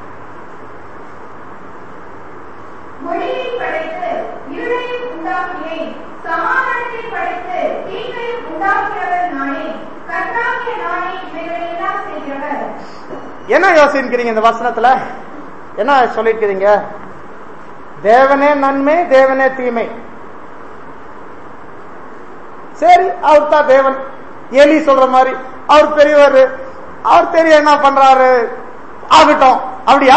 B: மொழியை படைத்து இருளையும் உண்டாக்கினேன் சமாதானத்தை படைத்து தீங்கையும் உண்டாக்கிறவர் நானே கர்த்தாகிய நானே இவைகளை எல்லாம் செய்கிறவர்
A: என்ன யோசிக்கிறீங்க இந்த வசனத்துல என்ன சொல்லிருக்கிறீங்க தேவனே நன்மை தேவனே தீமை சரி அவர் தான் தேவன் ஏலி சொல்ற மாதிரி அவர் பெரியவர் அவர் தெரிய என்ன பண்றாரு ஆகட்டும் அப்படியா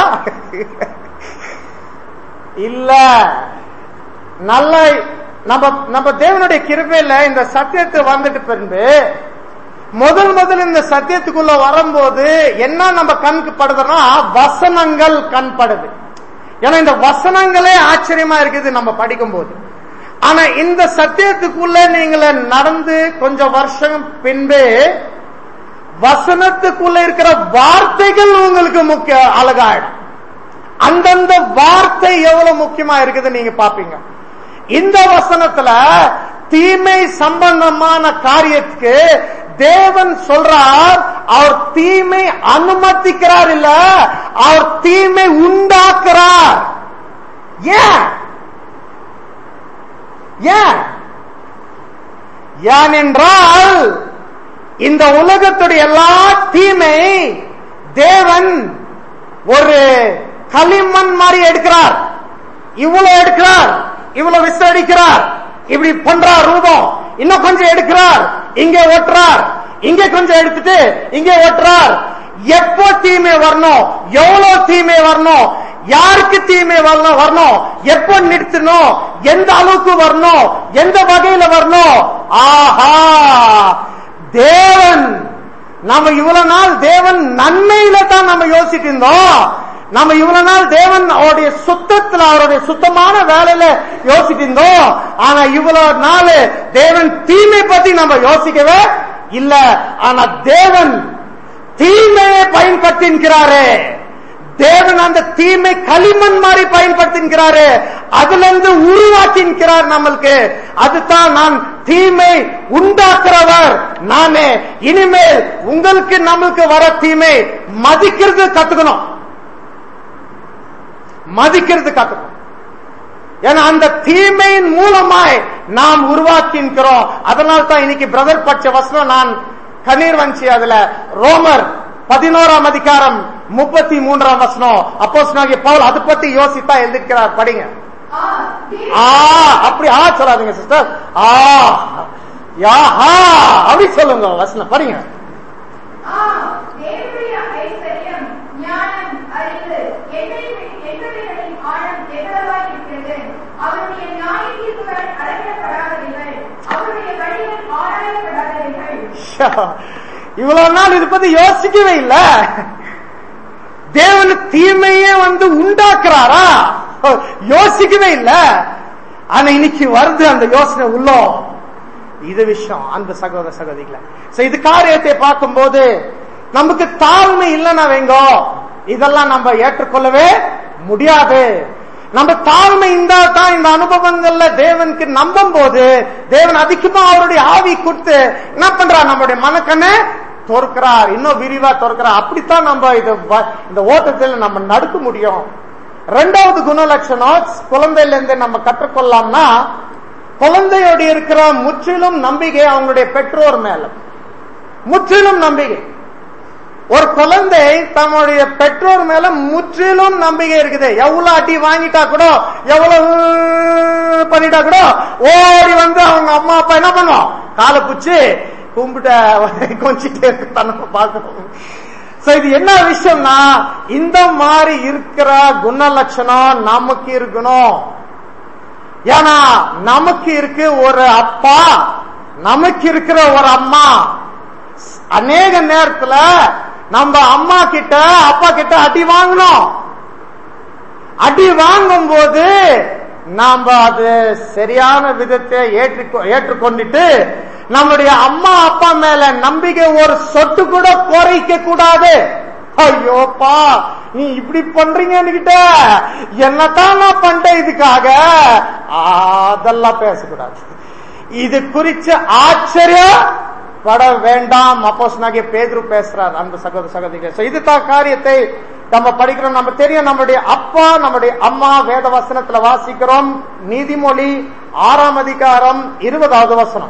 A: இல்ல நல்ல நம்ம நம்ம தேவனுடைய கிருபையில இந்த சத்தியத்தை வந்துட்டு பிறந்து முதல் முதல் இந்த சத்தியத்துக்குள்ள வரும்போது என்ன நம்ம கண்க்கு படுதுன்னா வசனங்கள் கண் படுது ஏன்னா இந்த வசனங்களே ஆச்சரியமா இருக்குது நம்ம படிக்கும் போது ஆனா இந்த சத்தியத்துக்குள்ள நீங்கள நடந்து கொஞ்சம் வருஷம் பின்பு வசனத்துக்குள்ள இருக்கிற வார்த்தைகள் உங்களுக்கு முக்கிய அழகாயிடும் அந்தந்த வார்த்தை எவ்வளவு முக்கியமா இருக்குது நீங்க பாப்பீங்க இந்த வசனத்துல தீமை சம்பந்தமான காரியத்துக்கு தேவன் சொல்றார் அவர் தீமை அனுமதிக்கிறார் இல்ல அவர் தீமை உண்டாக்குறார் ஏன் ஏன் ஏனென்றால் இந்த உலகத்துடைய எல்லா தீமை தேவன் ஒரு களிமண் மாதிரி எடுக்கிறார் இவ்வளவு எடுக்கிறார் இவ்வளவு விசடிக்கிறார் இப்படி பண்றார் ரூபம் இன்னும் கொஞ்சம் எடுக்கிறார் இங்கே ஒட்டுறார் இங்க கொஞ்சம் எடுத்துட்டு இங்கே ஒட்டுறார் எப்போ தீமை வரணும் எவ்வளவு தீமை வரணும் யாருக்கு தீமை வரணும் வரணும் எப்போ நிறுத்தணும் எந்த அளவுக்கு வரணும் எந்த வகையில வரணும் ஆஹா தேவன் நம்ம இவ்வளவு நாள் தேவன் நன்மையில தான் நம்ம யோசிட்டு இருந்தோம் நம்ம இவ்வளவு நாள் தேவன் அவருடைய சுத்தத்துல அவருடைய சுத்தமான வேலையில யோசிட்டு இருந்தோம் ஆனா இவ்வளவு நாள் தேவன் தீமை பத்தி நம்ம யோசிக்கவே இல்ல ஆனா தேவன் தீமையை பயன்படுத்தின்கிறாரு தேவன் அந்த தீமை களிமண் மாதிரி பயன்படுத்தின்கிறாரு அதுல இருந்து உருவாக்கின்கிறார் நம்மளுக்கு அதுதான் நான் தீமை உண்டாக்குறவர் நானே இனிமேல் உங்களுக்கு நம்மளுக்கு வர தீமை மதிக்கிறது கத்துக்கணும் மதிக்கிறது கத்துக்கணும் ஏன்னா அந்த தீமையின் மூலமாய் நாம் உருவாக்கின்றோம் அதனால தான் இன்னைக்கு பிரதர் பட்ச வசனம் நான் கண்ணீர் வந்துச்சு அதுல ரோமர் பதினோராம் அதிகாரம் முப்பத்தி மூன்றாம் வசனம் அப்போ பவுல் அதை பத்தி யோசித்தா எழுதிக்கிறார் படிங்க
B: ஆ, தேவ-
A: ஆ அப்படி ஆ சொல்லாதீங்க சிஸ்டர் ஆ யா ஆ அப்படி சொல்லுங்க வசனம் படிங்க
B: ஆ, தேவனுடைய ஐஸ்வர்யம், ஞானம், அறிவு, எண்ணெய்- எண்ணெய்களின் ஆழம் எவ்வளவாய் இருக்கிறது. அவருடைய நியாய தீர்ப்புகள் அளவிடப்படாதவைகள். அவருடைய வழிகள் ஆராயப்படாதவைகள்.
A: ஷா, இவ்வளவு நாள் இது பத்தி யோசிக்கவே இல்ல தேவன் தீமையே வந்து உண்டாக்குறாரா யோசிக்கவே இல்ல ஆனா இன்னைக்கு வருது அந்த யோசனை உள்ளோம் இது விஷயம் அந்த சகோதர சகோதரிகளை So, இது காரியத்தை பார்க்கும்போது நமக்கு தாழ்மை இல்லைன்னா வைங்கோ இதெல்லாம் நம்ம ஏற்றுக்கொள்ளவே முடியாது நம்ம தாழ்மை இருந்தா தான் இந்த அனுபவங்கள்ல தேவனுக்கு நம்பும் போது தேவன் அதிகமா அவருடைய ஆவி கொடுத்து என்ன பண்றார் நம்மளுடைய மனக்கண்ணை தொறுக்கிறார் இன்னும் விரிவா தொறுக்கிறார் அப்படித்தான் நம்ம இது வ- இந்த ஓட்டத்தில் நம்ம நடக்க முடியும் ரெண்டாவது குணலட்சணம் குழந்தையில இருந்து நம்ம கற்றுக்கொள்ளலாம்னா குழந்தையோடு இருக்கிற முற்றிலும் நம்பிக்கை அவங்களுடைய பெற்றோர் மேல முற்றிலும் நம்பிக்கை ஒரு குழந்தை தன்னுடைய பெற்றோர் மேல முற்றிலும் நம்பிக்கை இருக்குது எவ்வளவு அடி வாங்கிட்டா கூட எவ்வளவு பண்ணிட்டா கூட ஓடி வந்து அவங்க அம்மா அப்பா என்ன பண்ணும் காலை புடிச்சு கும்பிட்ட கொஞ்சிட்டே இருக்கு நம்ம பார்க்கணும் So, இது என்ன விஷயம்னா இந்த மாதிரி இருக்கிற குணலட்சணம் நமக்கு இருக்கணும் ஏன்னா நமக்கு இருக்கு ஒரு அப்பா நமக்கு இருக்கிற ஒரு அம்மா அநேக நேரத்துல நம்ம அம்மா கிட்ட அப்பா கிட்ட அடி வாங்கணும் அடி வாங்கும் போது நாம அது சரியான விதத்தை ஏற்று ஏற்றுக்கொண்டுட்டு நம்முடைய அம்மா அப்பா மேல நம்பிக்கை ஒரு சொட்டு கூட குறைக்க கூடாது ஐயோப்பா நீ இப்படி பண்றீங்கன்னுகிட்ட என்னத்தான் நான் பண்றேன் இதுக்காக அதெல்லாம் பேசக்கூடாது இது குறிச்சு ஆச்சரியம் பட வேண்டாம் அப்போஸ் நாகிய பேதுரு பேசுறார் அந்த சகோதர சகோதரிகள் So, இதுதான் காரியத்தை நம்ம படிக்கிறோம் நம்ம தெரியும் நம்முடைய அப்பா நம்முடைய அம்மா வேத வசனத்துல வாசிக்கிறோம் நீதிமொழி ஆறாம் அதிகாரம் இருபதாவது வசனம்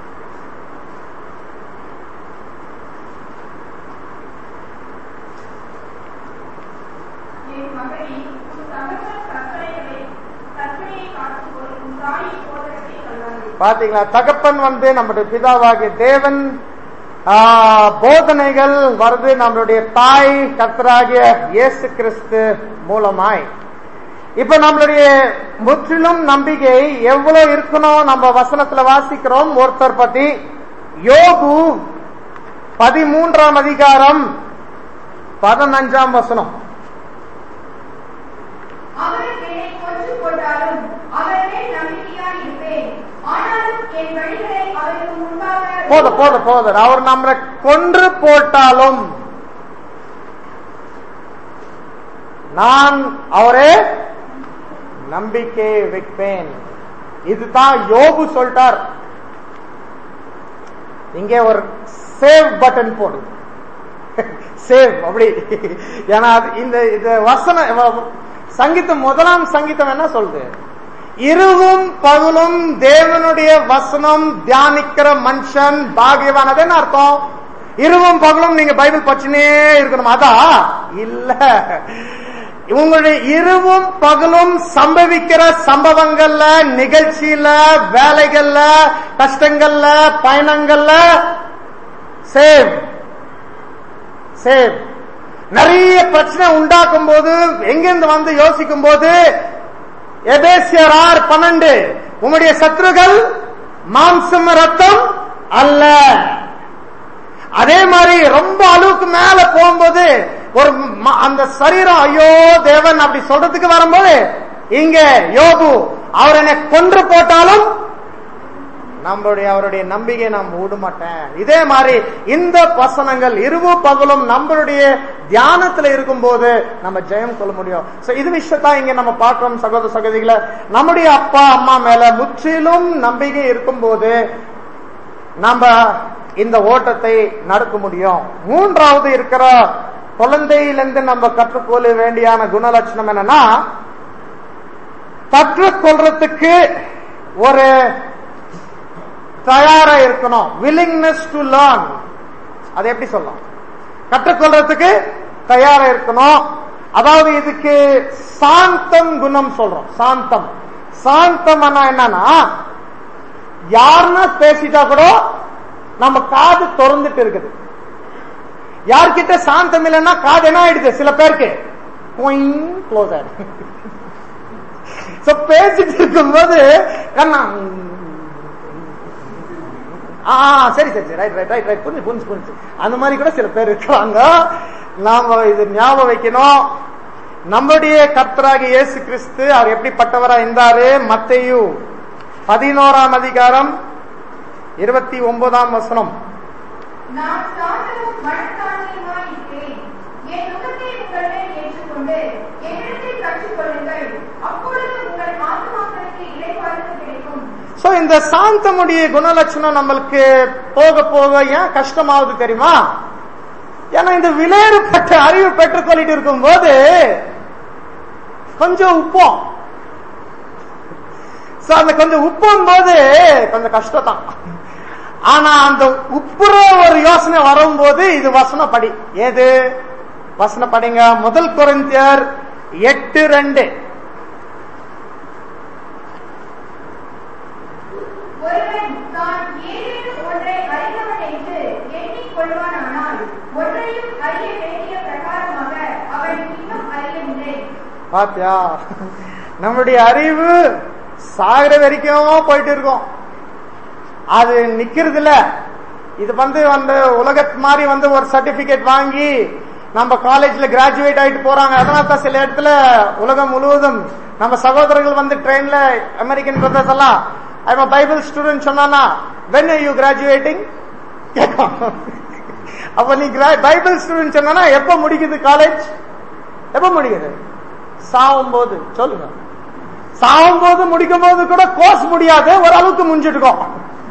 B: என் மகனே, உன் தகப்பன் கற்பனைகளை கற்பனையை காக்கும் ஒரு உன் தாயின் போதகத்தை சொல்லாதே.
A: பாத்தீங்களா தகப்பன் வந்து நம்முடைய பிதாவாகிய தேவன் ஆ, போதனைகள் வருது நம்மளுடைய தாய் கர்த்தராகிய இயேசு கிறிஸ்து மூலமாய் இப்ப நம்மளுடைய முற்றிலும் நம்பிக்கை எவ்வளவு இருக்கணும் நம்ம வசனத்துல வாசிக்கிறோம் ஒருத்தர் பத்தி யோகு பதிமூன்றாம் அதிகாரம் பதினஞ்சாம் வசனம்
B: அவன் என்னை கொன்று போட்டாலும் அவர் மேல் நம்பிக்கையாய் இருப்பேன். ஆனாலும் என் வழிகளை அவருக்கு முன்பாக
A: போத போத போத அவர் நம்மளை கொன்று போட்டாலும் நான் அவரே நம்பிக்கை வைப்பேன் இதுதான் யோபு சொல்லிட்டார் இங்கே ஒரு சேவ் பட்டன் போடு சேவ் அப்படி ஏன்னா அது இந்த இந்த வசன சங்கீதம் முதலாம் சங்கீதம் என்ன சொல்லுது இருவும் பகலும் தேவனுடைய வசனம் தியானிக்கிற மனுஷன் பாகியவான் அது என்ன அர்த்தம் இருவும் பகலும் நீங்க பைபிள் பற்றினே இருக்கணும் அதா இல்ல உங்களுடைய இருவும் பகலும் சம்பவிக்கிற சம்பவங்கள்ல நிகழ்ச்சியில வேலைகள்ல கஷ்டங்கள்ல பயணங்கள்ல சேவ் சேவ் நிறைய பிரச்சனை உண்டாக்கும் போது எங்கிருந்து வந்து யோசிக்கும் போது எபேசியர் ஆறு பன்னெண்டு உம்முடைய சத்துருகள் மாம்சம் ரத்தம் அல்ல அதே மாதிரி ரொம்ப அளவுக்கு மேல போகும்போது ஒரு ம- அந்த சரீரம் ஐயோ தேவன் அப்படி சொல்றதுக்கு வரும்போது இங்க யோபு அவர் என்னை கொன்று போட்டாலும் நம்மளுடைய அவருடைய நம்பிக்கை நாம் விட மாட்டேன் இதே மாதிரி இந்த வசனங்கள் இருவு பகலும் நம்மளுடைய தியானத்துல இருக்கும்போது நம்ம ஜெயம் கொள்ள முடியும் சோ இது விஷயத்தான் இங்க நம்ம பார்க்கிறோம் சகோதர சகோதரிகளை நம்முடைய அப்பா அம்மா மேல முற்றிலும் நம்பிக்கை இருக்கும்போது நம்ம இந்த ஓட்டத்தை நடக்க முடியும் மூன்றாவது இருக்கிற குழந்தையிலிருந்து நம்ம கற்றுக்கொள்ள வேண்டியான குணலட்சணம் என்னன்னா கற்றுக்கொள்றதுக்கு ஒரு தயாரா இருக்கணும் willingness டு லேர்ன் அது எப்படி சொல்லலாம் கற்றுக்கொள்றதுக்கு தயாரா இருக்கணும் அதாவது இதுக்கு சாந்தம் குணம் சொல்றோம் சாந்தம் சாந்தம் என்னன்னா யாருன்னா பேசிட்டா கூட நம்ம காது திறந்துட்டு இருக்குது யார்கிட்ட சாந்தம் இல்லைன்னா காது என்ன ஆயிடுது சில பேருக்கு க்ளோஸ் ஆயிடுது So, பேசிட்டு இருக்கும்போது கண்ணா ஆ சரி சரி சரி ரைட் ரைட் ரைட் ரைட் புரிஞ்சு புரிஞ்சு புரிஞ்சு அந்த மாதிரி கூட சில பேர் இருக்கிறாங்க நாம இது ஞாபகம் வைக்கணும் நம்முடைய கர்த்தராகிய இயேசு கிறிஸ்து அவர் எப்படிப்பட்டவரா இருந்தாரு மத்தையு பதினோராம் அதிகாரம் இருபத்தி ஒன்பதாம் வசனம்
B: நான் சாந்தமும் மனத்தாழ்மையுமாய் இருக்கிறேன். என் நுகத்தை உங்கள் மேல் ஏற்றுக்கொண்டு, என்னிடத்தில் கற்றுக்கொள்ளுங்கள். அப்பொழுது உங்கள் ஆத்துமாக்களுக்கு இளைப்பாறுதல் கிடைக்கும்.
A: சோ இந்த சாந்தமுடைய குணலட்சணம் நம்மளுக்கு போக போக ஏன் கஷ்டமாகுது தெரியுமா ஏன்னா இந்த விலையேறப்பட்ட அறிவு பெற்றுக்கொள்ளிட்டு இருக்கும்போது கொஞ்சம் உப்போம் சோ அந்த கொஞ்சம் உப்பும் போது கொஞ்சம் கஷ்டம் தான் ஆனா அந்த உப்புற ஒரு யோசனை வரும்போது இது வசன படி ஏது வசன படிங்க முதல் குறைந்தியர் எட்டு ரெண்டு
B: ஒருவன் தான் ஏதேனும் ஒன்றை அறிந்தவன் என்று எண்ணிக் கொள்வானானால், ஒன்றையும் அறிய வேண்டிய பிரகாரமாக அவன் இன்னும் அறியவில்லை.
A: பாத்தியா நம்முடைய அறிவு சாகிற வரைக்கும் போயிட்டு இருக்கோம் அது நிக்கிறது இல்ல இது வந்து வந்து உலகத்து மாதிரி வந்து ஒரு சர்டிபிகேட் வாங்கி நம்ம காலேஜ்ல கிராஜுவேட் ஆயிட்டு போறாங்க அதனால தான் சில இடத்துல உலகம் முழுவதும் நம்ம சகோதரர்கள் வந்து ட்ரெயின்ல அமெரிக்கன் பிரதர்ஸ் எல்லாம் ஐ பைபிள் ஸ்டூடெண்ட் சொன்னானா வென் யூ கிராஜுவேட்டிங் கேட்கும் அப்ப நீ பைபிள் ஸ்டூடெண்ட் சொன்னா எப்ப முடிக்குது காலேஜ் எப்ப முடிக்குது சாவும் போது சொல்லுங்க சாவும் போது முடிக்கும் போது கூட கோர்ஸ் முடியாது ஓரளவுக்கு முடிஞ்சிருக்கோம்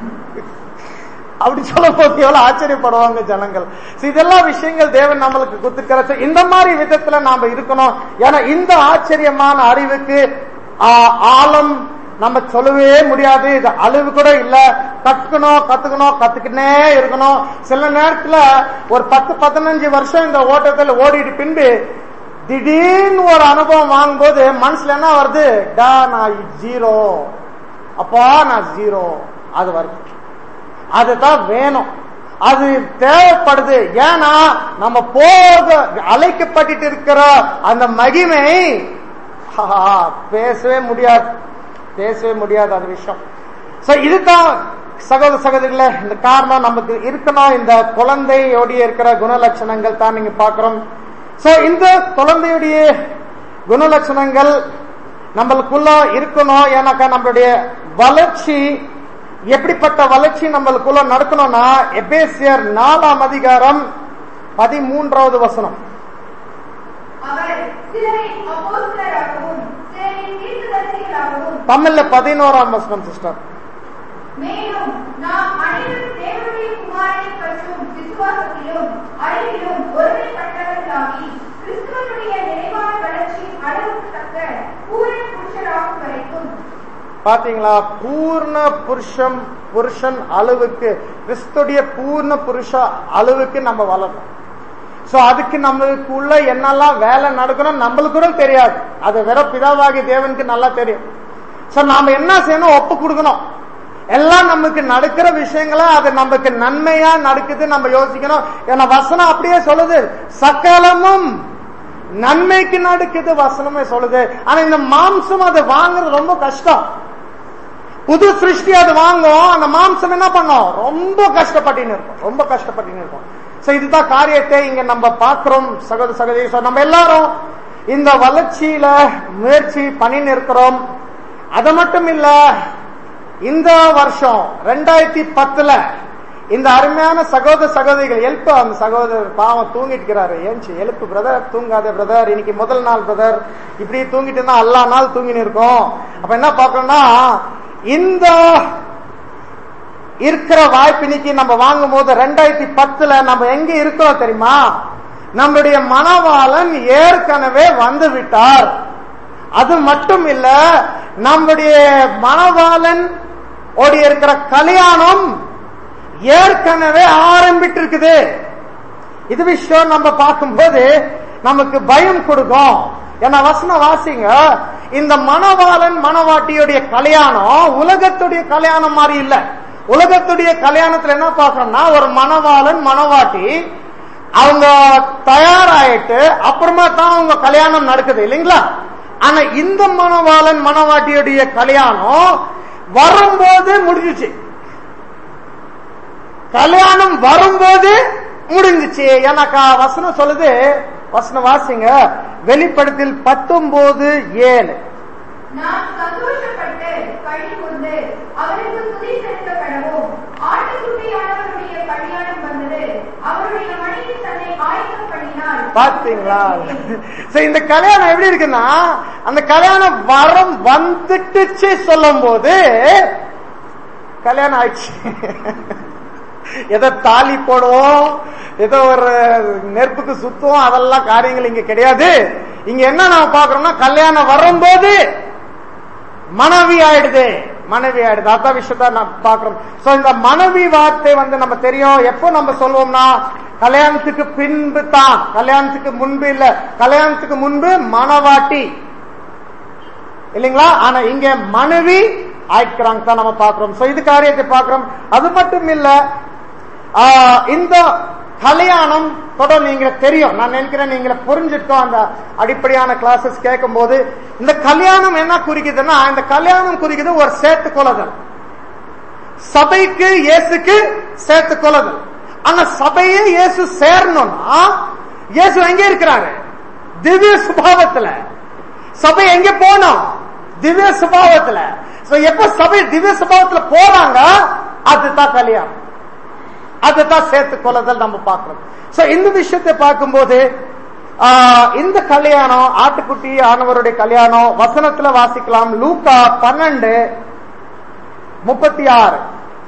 A: அப்படி சொல்லும் போது எவ்வளவு ஆச்சரியப்படுவாங்க ஜனங்கள் So, இதெல்லாம் விஷயங்கள் தேவன் நம்மளுக்கு குத்துக்கிற இந்த மாதிரி விதத்துல நாம இருக்கணும் ஏன்னா இந்த ஆச்சரியமான அறிவுக்கு ஆ, ஆழம் நம்ம சொல்லவே முடியாது இது அழிவு கூட இல்ல கத்துக்கணும் கத்துக்கணும் கத்துக்கினே இருக்கணும் சில நேரத்துல ஒரு பத்து பதினஞ்சு வருஷம் இந்த ஓட்டத்துல ஓடிட்டு பின்பு திடீர்னு ஒரு அனுபவம் வாங்கும்போது மனசுல என்ன வருது டா நான் ஜீரோ அப்பா நான் ஜீரோ அது வருது அதுதான் வேணும் அது தேவைப்படுது ஏன்னா நம்ம போக அழைக்கப்பட்டு இருக்கிற அந்த மகிமை ஆஹா, பேசவே முடியாது பேசவே முடியாது அந்த விஷயம் சோ இதுதான் சகோதர சகோதரிகள இந்த காரணம் நமக்கு இருக்கணும் இந்த குழந்தையோடைய இருக்கிற குணலட்சணங்கள் தான் நீங்க பாக்குறோம் சோ இந்த குழந்தையுடைய குணலட்சணங்கள் நம்மளுக்குள்ள இருக்கணும் ஏன்னாக்கா நம்மளுடைய வளர்ச்சி எப்படிப்பட்ட வளர்ச்சி நம்மளுக்குள்ள நடக்கணும்னா எபேசியர் நாலாம் அதிகாரம் பதிமூன்றாவது வசனம்
B: அவர் சிலரை அப்போஸ்தலராகவும், சிலரை தீர்க்கதரிசிகளாகவும்,
A: தமிழ்ல பதினோராம் வசனம் சிஸ்டர்
B: மேலும் நாம் அனைவரும் தேவனுடைய குமாரனைப் பற்றும் விசுவாசத்திலும் அறிவிலும் ஒருமைப்பட்டவர்களாகி, கிறிஸ்துவனுடைய நிறைவான வளர்ச்சியின் அளவுக்கு தக்க பூரண புருஷராகும் வரைக்கும்
A: பாத்தீங்களா பூர்ண புருஷம் புருஷன் அளவுக்கு கிறிஸ்துடைய பூர்ண புருஷ அளவுக்கு நம்ம வளரணும் சோ அதுக்கு நம்மளுக்கு உள்ள என்னெல்லாம் வேலை நடக்கணும் நம்மளுக்கு கூட தெரியாது அது வெற பிதாவாகி தேவனுக்கு நல்லா தெரியும் சோ நாம என்ன செய்யணும் ஒப்பு கொடுக்கணும் எல்லாம் நமக்கு நடக்கிற விஷயங்கள அது நமக்கு நன்மையா நடக்குது நம்ம யோசிக்கணும் ஏன்னா வசனம் அப்படியே சொல்லுது சகலமும் நன்மைக்கு நடக்குது வசனமே சொல்லுது ஆனா இந்த மாம்சம் அதை வாங்குறது ரொம்ப கஷ்டம் புது சிருஷ்டி அது வாங்கும் அந்த மாம்சம் என்ன பண்ணும் ரொம்ப கஷ்டப்பட்டு இருக்கும் ரொம்ப கஷ்டப்பட்டு இருக்கும் சோ இதுதான் காரியத்தை இங்க நம்ம பார்க்கிறோம் சகோதர சகோதரி So, நம்ம எல்லாரும் இந்த வளர்ச்சியில முயற்சி பண்ணின்னு இருக்கிறோம் அது மட்டும் இல்ல இந்த வருஷம் ரெண்டாயிரத்தி பத்துல இந்த அருமையான சகோதர சகோதரிகள் எழுப்பு அந்த சகோதரர் பாவம் தூங்கிட்டு இருக்கிறாரு ஏன்ச்சு எழுப்பு பிரதர் தூங்காத பிரதர் இன்னைக்கு முதல் நாள் பிரதர் இப்படி தூங்கிட்டு இருந்தா எல்லா நாள் தூங்கின்னு இருக்கோம் அப்ப என்ன பார்க்கணும்னா இந்த இருக்கிற வாய்ப்பு இன்னைக்கு நம்ம வாங்கும் போது ரெண்டாயிரத்தி பத்துல நம்ம எங்க இருக்கிறோம் தெரியுமா நம்முடைய மணவாளன் ஏற்கனவே வந்து விட்டார் அது மட்டும் இல்ல நம்முடைய மணவாளன் ஓடி இருக்கிற கல்யாணம் ஏற்கனவே ஆரம்பிட்டு இருக்குது இது விஷயம் நம்ம பார்க்கும்போது நமக்கு பயம் கொடுக்கும் ஏன்னா வசனம் வாசிங்க இந்த மணவாளன் மணவாட்டியுடைய கல்யாணம் உலகத்துடைய கல்யாணம் மாதிரி இல்ல உலகத்துடைய கல்யாணத்துல என்ன பார்க்கறோம்னா ஒரு மணவாளன் மணவாட்டி அவங்க தயாராயிட்டு அப்புறமா தான் அவங்க கல்யாணம் நடக்குது இல்லைங்களா ஆனா இந்த மணவாளன் மணவாட்டியுடைய கல்யாணம் வரும்போது முடிஞ்சிச்சு கல்யாணம் வரும்போது முடிஞ்சிச்சு எனக்கா வசனம் சொல்லுது வசனம் வாசிங்க வெளிப்படத்தில் பத்தொன்பது ஏழு
B: நாம் சந்தோஷப்பட்டு களி கொண்டு அவருக்கு துதி செலுத்தப்படவும் ஆட்டுக்குட்டியானவருடைய கல்யாணம் வந்தது அவருடைய மனைவி தன்னை ஆயத்தம் பண்ணினாள்
A: பாத்தீங்களா சரி இந்த கல்யாணம் எப்படி இருக்குன்னா அந்த கல்யாணம் வரம் வந்துட்டுச்சு சொல்லும் போது கல்யாணம் ஆயிடுச்சு ஏதோ தாலி போடுவோம் ஏதோ ஒரு நெருப்புக்கு சுத்துவோம் அதெல்லாம் காரியங்கள் இங்க கிடையாது இங்க என்ன நம்ம பாக்குறோம்னா கல்யாணம் வரும்போது மனைவி ஆயிடுது மனைவி ஆயிடுது அதான் விஷயத்த நம்ம பாக்குறோம் சோ இந்த மனைவி வார்த்தை வந்து நம்ம தெரியும் எப்போ நம்ம சொல்லுவோம்னா கல்யாணத்துக்கு பின்பு தான் கல்யாணத்துக்கு முன்பு இல்ல கல்யாணத்துக்கு முன்பு மணவாட்டி இல்லைங்களா ஆனா இங்க மனைவி ஆயிக்கிறாங்க தான் நம்ம பாக்குறோம் சோ இது காரியத்தை பாக்குறோம் அது மட்டும் இல்ல ஆ, இந்த கல்யாணம் தொடர் நீங்க தெரியும் நான் நினைக்கிறேன் நீங்க புரிஞ்சிருக்கோம் அந்த அடிப்படையான கிளாஸஸ் கேட்கும் போது இந்த கல்யாணம் என்ன குறிக்குதுன்னா இந்த கல்யாணம் குறிக்குது ஒரு சேர்த்து கொள்ளுதல் சபைக்கு இயேசுக்கு சேர்த்து கொள்ளுதல் ஆனா சபையே இயேசு சேரணும்னா இயேசு எங்க இருக்கிறாரு திவ்ய சுபாவத்துல சபை எங்க போனோம் திவ்ய சுபாவத்துல So, எப்ப சபை திவ்ய சுபாவத்துல போறாங்க அதுதான் கல்யாணம் அதுதான் சேர்த்து கொள்ளுதல் நம்ம பார்க்கிறோம் சோ இந்த விஷயத்தை பார்க்கும்போது ஆஹ், இந்த கல்யாணம் ஆட்டுக்குட்டி ஆனவருடைய கல்யாணம் வசனத்துல வாசிக்கலாம் லூக்கா பன்னெண்டு முப்பத்தி ஆறு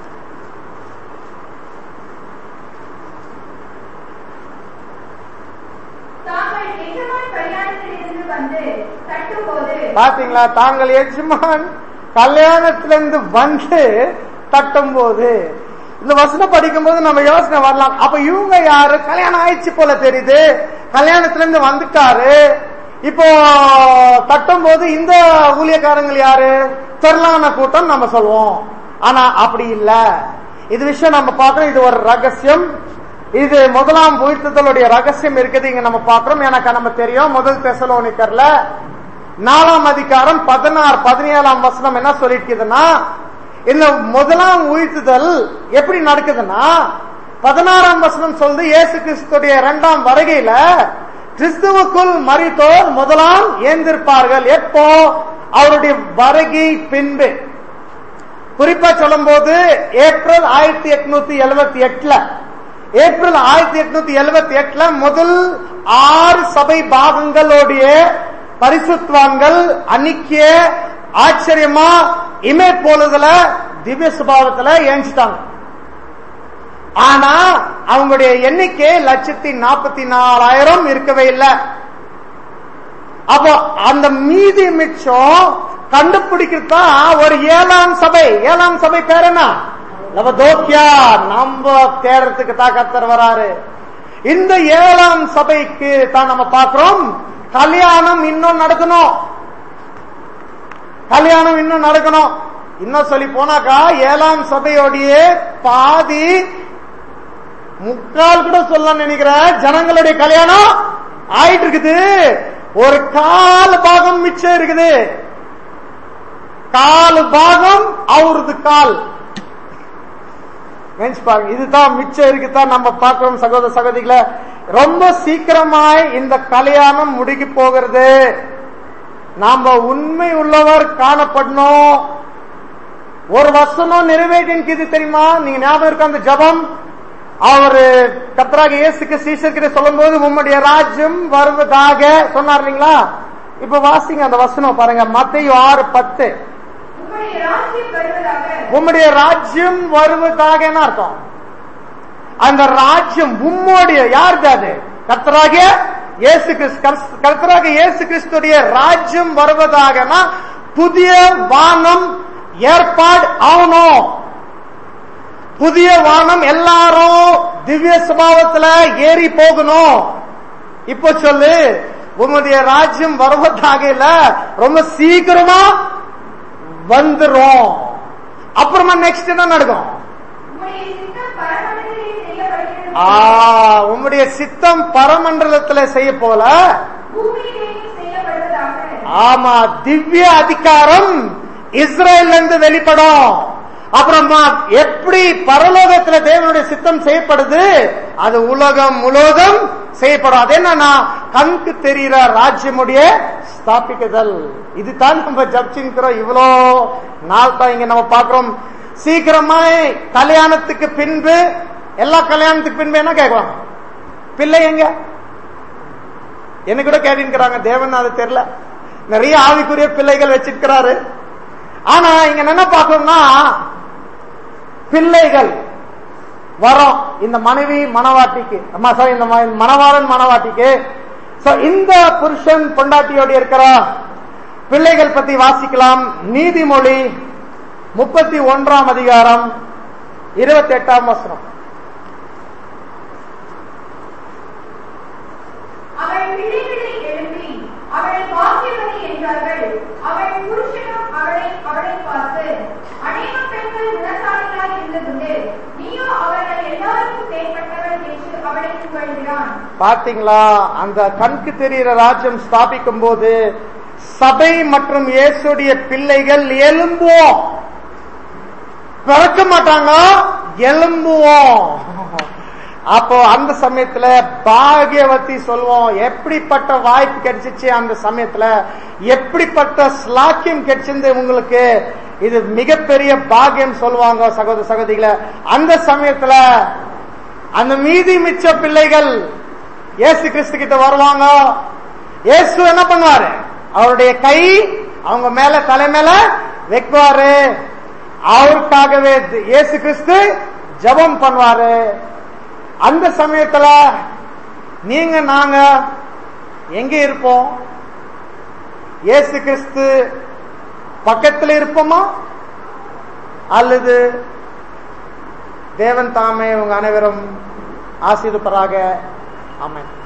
B: தாங்கள் எஜமான் கல்யாணத்திலிருந்து வந்து தட்டும்போது
A: பாத்தீங்களா தாங்கள் எஜமான் கல்யாணத்திலிருந்து வந்து தட்டும் போது இந்த வசனம் படிக்கும் போது நம்ம யோசனை வரலாம் அப்ப இவங்க யாரு கல்யாணம் ஆயிடுச்சு போல தெரியுது கல்யாணத்துல இருந்து வந்துட்டாரு இப்போ தட்டும் போது இந்த ஊழியக்காரங்கள் யாரு திரளான கூட்டம் நம்ம சொல்லுவோம் ஆனா அப்படி இல்ல இது விஷயம் நம்ம பார்க்கிறோம் இது ஒரு ரகசியம் இது முதலாம் உயிர்த்தலுடைய ரகசியம் இருக்குது இங்க நம்ம பார்க்கிறோம் எனக்கு நம்ம தெரியும் முதல் தெசலோனிக்கர்ல நாலாம் அதிகாரம் பதினாறு பதினேழாம் வசனம் என்ன சொல்லிருக்குதுன்னா இந்த முதலாம் உயிர்த்துதல் எப்படி நடக்குதுன்னா பதினாறாம் வசனம் சொல்லுது இயேசு கிறிஸ்துடைய இரண்டாம் வருகையில கிறிஸ்துவுக்குள் மறித்தோர் முதலாம் ஏந்திருப்பார்கள் எப்போ அவருடைய வருகை பின்பு குறிப்பா சொல்லும் போது ஏப்ரல் ஆயிரத்தி எட்நூத்தி எழுபத்தி எட்டுல ஏப்ரல் ஆயிரத்தி எட்நூத்தி எழுபத்தி எட்டுல முதல் ஆறு சபை பாகங்களுடைய பரிசுத்வான்கள் அன்னைக்கே ஆச்சரியமா இமை போலுதல திவ்ய சுபாவத்துல ஏஞ்சிட்டாங்க ஆனா அவங்களுடைய எண்ணிக்கை லட்சத்தி நாற்பத்தி நாலாயிரம் இருக்கவே இல்லை அப்போ அந்த மீதி மிச்சம் கண்டுபிடிக்கிறது தான் ஒரு ஏழாம் சபை ஏழாம் சபை பேர் என்ன லவதோக்கியா நம்ம தேடுறதுக்கு தான் கத்தர் வராரு இந்த ஏழாம் சபைக்கு தான் நம்ம பார்க்கிறோம் கல்யாணம் இன்னும் நடக்கணும் கல்யாணம் இன்னும் நடக்கணும் இன்னும் சொல்லி போனாக்கா ஏழாம் சபையோடைய பாதி முக்கால் கூட சொல்ல நினைக்கிறேன் ஜனங்களுடைய கல்யாணம் ஆயிட்டு இருக்குது ஒரு கால் பாகம் மிச்சம் இருக்குது கால் பாகம் அவரது கால் நினைச்சு பாருங்க இதுதான் மிச்சம் இருக்குதான் நம்ம பார்க்கிறோம் சகோதர சகோதரிகளை ரொம்ப சீக்கிரமாய் இந்த கல்யாணம் முடிக்க போகிறது நாம உண்மை உள்ளவர் காணப்படணும் ஒரு வசனம் நிறைவேற்றின்றது தெரியுமா நீங்க ஞாபகம் இருக்க அந்த ஜபம் அவரு கத்தராக இயேசுக்கு சீசர்கிட்ட சொல்லும் போது உம்முடைய ராஜ்யம் வருவதாக சொன்னார் இல்லைங்களா இப்ப வாசிங்க அந்த வசனம் பாருங்க மத்திய ஆறு பத்து
B: உம்முடைய ராஜ்யம் வருவதாக
A: உம்முடைய ராஜ்யம் வருவதாக என்ன அர்த்தம் அந்த ராஜ்யம் உம்முடைய யாருக்கு அது கர்த்தராகிய இயேசு கிறிஸ்து கர்த்தராக இயேசு கிறிஸ்துடைய ராஜ்யம் வருவதாகனா புதிய வானம் ஏற்பாடு ஆகணும் புதிய வானம் எல்லாரும் திவ்ய சுபாவத்துல ஏறி போகணும் இப்போ சொல்லு உன்னுடைய ராஜ்யம் வருவதாக இல்ல ரொம்ப சீக்கிரமா வந்துரும் அப்புறமா நெக்ஸ்ட் என்ன நடக்கும்
B: உம்முடைய சித்தம் பரமண்டலத்திலே செய்யப்படுகிறது
A: ஆ, உம்முடைய சித்தம் பரமண்டலத்துல செய்ய போல
B: பூமியிலேயும் செய்யப்படுவதாக
A: ஆமா திவ்ய அதிகாரம் இஸ்ரேல்ல இருந்து வெளிப்படும் அப்புறமா எப்படி பரலோகத்துல தேவனுடைய சித்தம் செய்யப்படுது அது உலகம் முழுவதும் செய்யப்படும் அது என்னன்னா கண்க்கு தெரிகிற ராஜ்யமுடைய ஸ்தாபிக்குதல் இதுதான் நம்ம ஜப்சிங்கிறோம் இவ்வளோ நாள் தான் இங்க நம்ம பாக்குறோம் சீக்கிரமாய் கல்யாணத்துக்கு பின்பு எல்லா கல்யாணத்துக்கு பின்பு என்ன கேட்கலாம் பிள்ளை எங்க என்ன கூட கேட்டிருக்கிறாங்க தேவன் அது தெரியல நிறைய ஆவிக்குரிய பிள்ளைகள் வச்சிருக்கிறாரு ஆனா இங்க என்ன பார்க்கணும்னா பிள்ளைகள் வரோம் இந்த மனைவி மணவாட்டிக்கு அம்மா சாரி இந்த ம- மணவாளன் மணவாட்டிக்கு சோ இந்த புருஷன் பொண்டாட்டியோட இருக்கிற பிள்ளைகள் பத்தி வாசிக்கலாம் நீதிமொழி முப்பத்தி ஒன்றாம் அதிகாரம் இருபத்தி எட்டாம் வசனம்
B: அவள் பிள்ளைகளை எழுப்பி அவளை பாக்கியவதி என்றார்கள் அவள் புருஷனும் அவளை அவளை பார்த்து அநேக பெண்கள் குணசாலிகளாய் இருந்ததுண்டு நீயோ அவர்கள் எல்லாருக்கும் மேற்பட்டவள் என்று அவளை புகழ்கிறான்
A: பாத்தீங்களா அந்த கண்க்கு தெரிகிற ராஜ்யம் ஸ்தாபிக்கும் போது சபை மற்றும் இயேசுடைய பிள்ளைகள் எலும்புவோம் பிறக்க மாட்டாங்க எலும்புவோம் அப்போ அந்த சமயத்துல பாகியவதி சொல்லுவோம் எப்படிப்பட்ட வாய்ப்பு கிடைச்சிச்சு அந்த சமயத்துல எப்படிப்பட்ட ஸ்லாக்கியம் கிடைச்சிருந்து உங்களுக்கு இது மிகப்பெரிய பாக்கியம் சொல்லுவாங்க சகோதர சகோதரிகளை அந்த சமயத்துல அந்த மீதி மிச்ச பிள்ளைகள் இயேசு கிறிஸ்து கிட்ட வருவாங்க இயேசு என்ன பண்ணுவாரு அவருடைய கை அவங்க மேல தலை மேல வைக்குவாரு அவருக்காகவே தி- இயேசு கிறிஸ்து ஜெபம் பண்ணுவாரு அந்த சமயத்துல நீங்க நாங்க எங்க இருப்போம் இயேசு கிறிஸ்து பக்கத்துல இருப்போமா அல்லது தேவன் தாமே உங்க அனைவரும் ஆசீர்வதிப்பராக ஆமென்